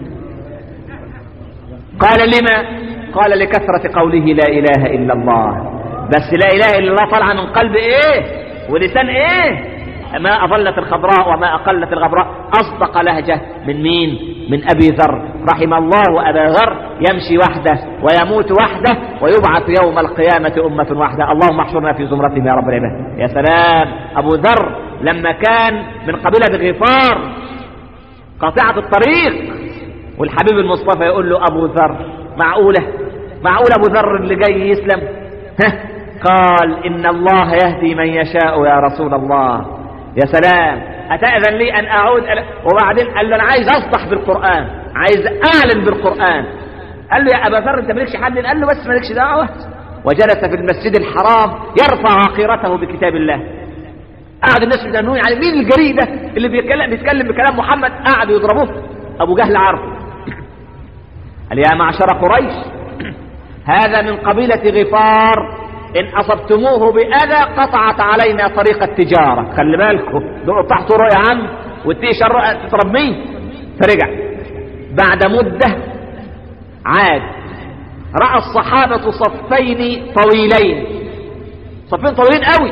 قال لما قال لكثرة قوله لا إله إلا الله بس لا إله إلا الله طالعة من قلب إيه ولسان إيه ما أظلت الخضراء وما أقلت الغبراء أصدق لهجة من مين من أبي ذر رحم الله أبا ذر يمشي وحده ويموت وحده ويبعث يوم القيامة أمة واحدة اللهم احشرنا في زمرتهم يا رب العباد يا سلام أبو ذر لما كان من قبيلة غفار قاطعة الطريق والحبيب المصطفى يقول له أبو ذر معقولة معقول أبو ذر اللي جاي يسلم ها قال إن الله يهدي من يشاء يا رسول الله يا سلام أتأذن لي أن أعود أل... وبعدين قال له أنا عايز أصدح بالقرآن عايز أعلن بالقرآن قال له يا أبا ذر أنت مالكش حد قال له بس مالكش دعوة وجلس في المسجد الحرام يرفع عقيرته بكتاب الله قعد الناس يدنون يعني مين الجريء ده اللي بيتكلم بيتكلم بكلام محمد قعدوا يضربوه ابو جهل عارفه قال يا معشر قريش هذا من قبيلة غفار إن أصبتموه بأذى قطعت علينا طريق التجارة خلي بالكم دول تحت رؤيا عم والتيشر تضرب مين فرجع بعد مدة عاد رأى الصحابة صفين طويلين صفين طويلين قوي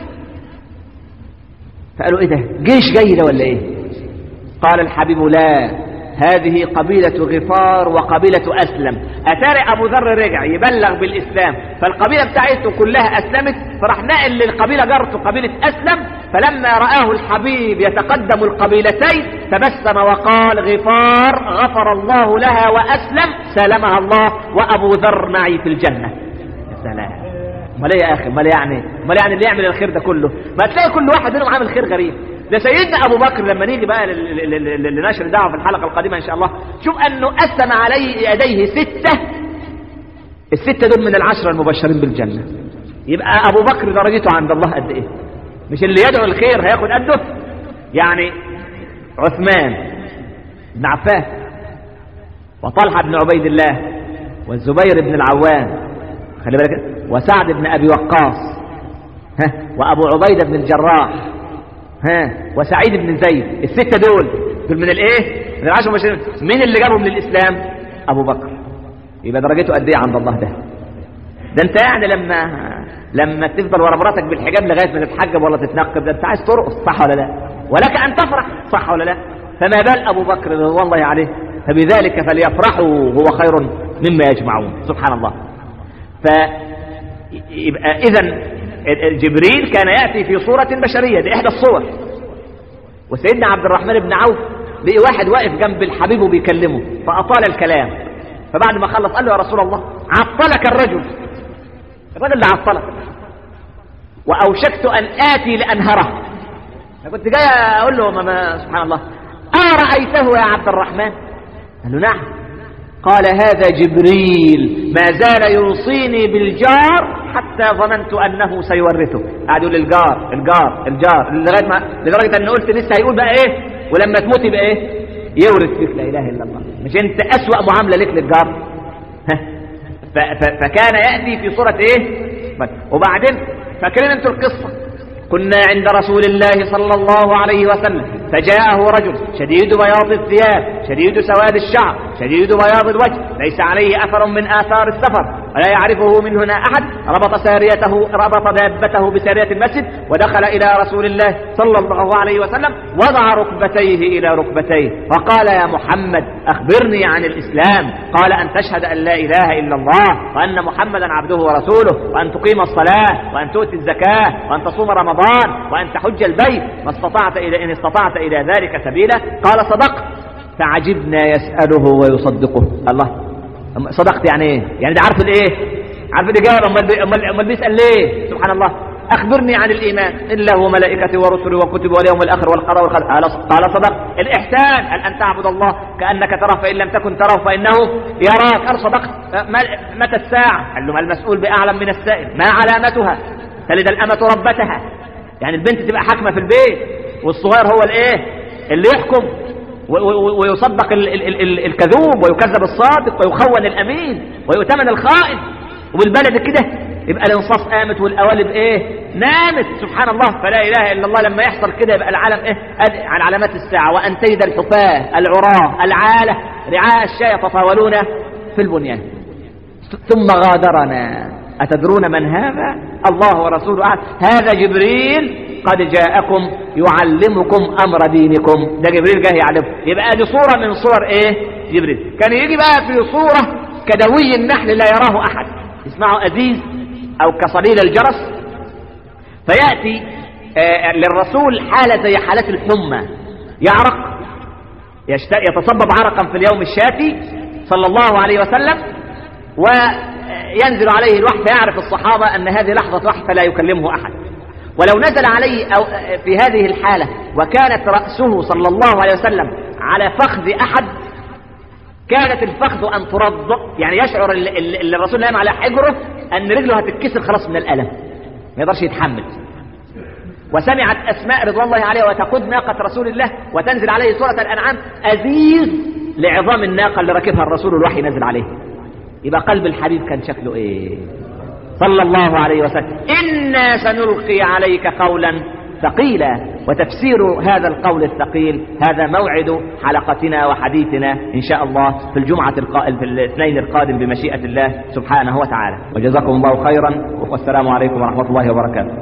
فقالوا ايه ده جيش جاي ده ولا ايه قال الحبيب لا هذه قبيلة غفار وقبيلة أسلم أتاري أبو ذر رجع يبلغ بالإسلام فالقبيلة بتاعته كلها أسلمت فراح نقل للقبيلة جارته قبيلة أسلم فلما رآه الحبيب يتقدم القبيلتين تبسم وقال غفار غفر الله لها وأسلم سلمها الله وأبو ذر معي في الجنة يا سلام امال ايه يا اخي امال يعني امال يعني اللي يعمل الخير ده كله ما تلاقي كل واحد منهم عامل خير غريب ده سيدنا ابو بكر لما نيجي بقى لل- لل- لل- لنشر دعوه في الحلقه القادمه ان شاء الله شوف انه قسم عليه يديه سته السته دول من العشره المبشرين بالجنه يبقى ابو بكر درجته عند الله قد ايه مش اللي يدعو الخير هياخد قده يعني عثمان بن عفان وطلحه بن عبيد الله والزبير بن العوام خلي بالك وسعد بن ابي وقاص ها وابو عبيده بن الجراح ها وسعيد بن زيد الستة دول دول من الايه من العشر المبشرين مين اللي جابهم للاسلام ابو بكر يبقى درجته قد ايه عند الله ده ده انت يعني لما لما تفضل ورا مراتك بالحجاب لغايه ما تتحجب ولا تتنقب ده انت عايز ترقص صح ولا لا ولك ان تفرح صح ولا لا فما بال ابو بكر رضوان الله عليه فبذلك فليفرحوا هو خير مما يجمعون سبحان الله فيبقى اذا جبريل كان ياتي في صوره بشريه دي احدى الصور وسيدنا عبد الرحمن بن عوف لقي واحد واقف جنب الحبيب وبيكلمه فاطال الكلام فبعد ما خلص قال له يا رسول الله عطلك الرجل الرجل ده عطلك واوشكت ان اتي لانهره انا كنت جاي اقول له ما ما سبحان الله ارايته يا عبد الرحمن قال له نعم قال هذا جبريل ما زال يوصيني بالجار حتى ظننت انه سيورثه قاعد يقول الجار الجار الجار لغايه ما لدرجه ان قلت لسه هيقول بقى ايه ولما تموت يبقى ايه يورث فيك لا اله الا الله مش انت اسوا معامله لك للجار ها ف- ف- فكان ياتي في صوره ايه بس. وبعدين فاكرين انتوا القصه كنا عند رسول الله صلى الله عليه وسلم فجاءه رجل شديد بياض الثياب شديد سواد الشعر شديد بياض الوجه ليس عليه أثر من آثار السفر ولا يعرفه من هنا أحد ربط ساريته ربط دابته بسارية المسجد ودخل إلى رسول الله صلى الله عليه وسلم وضع ركبتيه إلى ركبتيه فقال يا محمد أخبرني عن الإسلام قال أن تشهد أن لا إله إلا الله وأن محمدا عبده ورسوله وأن تقيم الصلاة وأن تؤتي الزكاة وأن تصوم رمضان وأن تحج البيت ما استطعت إلى إن استطعت إلى ذلك سبيلا قال صدقت فعجبنا يسأله ويصدقه الله صدقت يعني ايه يعني ده عارف الايه عارف الاجابه امال بي- امال امال بيسال ليه سبحان الله اخبرني عن الايمان الا هو ملائكته ورسله وكتبه واليوم الاخر والقدر والخلق قال قال صدق الاحسان قال ان تعبد الله كانك تراه فان لم تكن تراه فانه يراك قال صدقت ما- متى الساعه قال له ما المسؤول باعلم من السائل ما علامتها تلد الامه ربتها يعني البنت تبقى حاكمه في البيت والصغير هو الايه اللي يحكم و- و- ويصدق ال- ال- ال- ال- الكذوب ويكذب الصادق ويخون الامين ويؤتمن الخائن وبالبلد كده يبقى الانصاف قامت والقوالب ايه نامت سبحان الله فلا اله الا الله لما يحصل كده يبقى العالم ايه أد- عن علامات الساعه وان تجد الحفاه العراه العاله رعاء الشاة يتطاولون في البنيان ثم غادرنا أتدرون من هذا الله ورسوله أعلم هذا جبريل قد جاءكم يعلمكم أمر دينكم ده جبريل جاي يعلمكم يبقى دي صورة من صور إيه جبريل كان يجي بقى في صورة كدوي النحل لا يراه أحد اسمعوا أزيز أو كصليل الجرس فيأتي آه، للرسول حالة زي حالات الحمى يعرق يشت- يتصبب عرقا في اليوم الشاتي صلى الله عليه وسلم وينزل عليه الوحي فيعرف الصحابة أن هذه لحظة وحي فلا يكلمه أحد ولو نزل عليه أو في هذه الحالة وكانت رأسه صلى الله عليه وسلم على فخذ أحد كانت الفخذ أن ترض يعني يشعر ال- ال- اللي الرسول نام على حجره أن رجله هتتكسر خلاص من الألم ما يقدرش يتحمل وسمعت أسماء رضوان الله عليها وتقود ناقة رسول الله وتنزل عليه سورة الأنعام أزيز لعظام الناقة اللي ركبها الرسول الوحي نزل عليه يبقى قلب الحبيب كان شكله إيه صلى الله عليه وسلم إنا سنلقي عليك قولا ثقيلا وتفسير هذا القول الثقيل هذا موعد حلقتنا وحديثنا إن شاء الله في الجمعة القائل في الاثنين القادم بمشيئة الله سبحانه وتعالى وجزاكم الله خيرا والسلام عليكم ورحمة الله وبركاته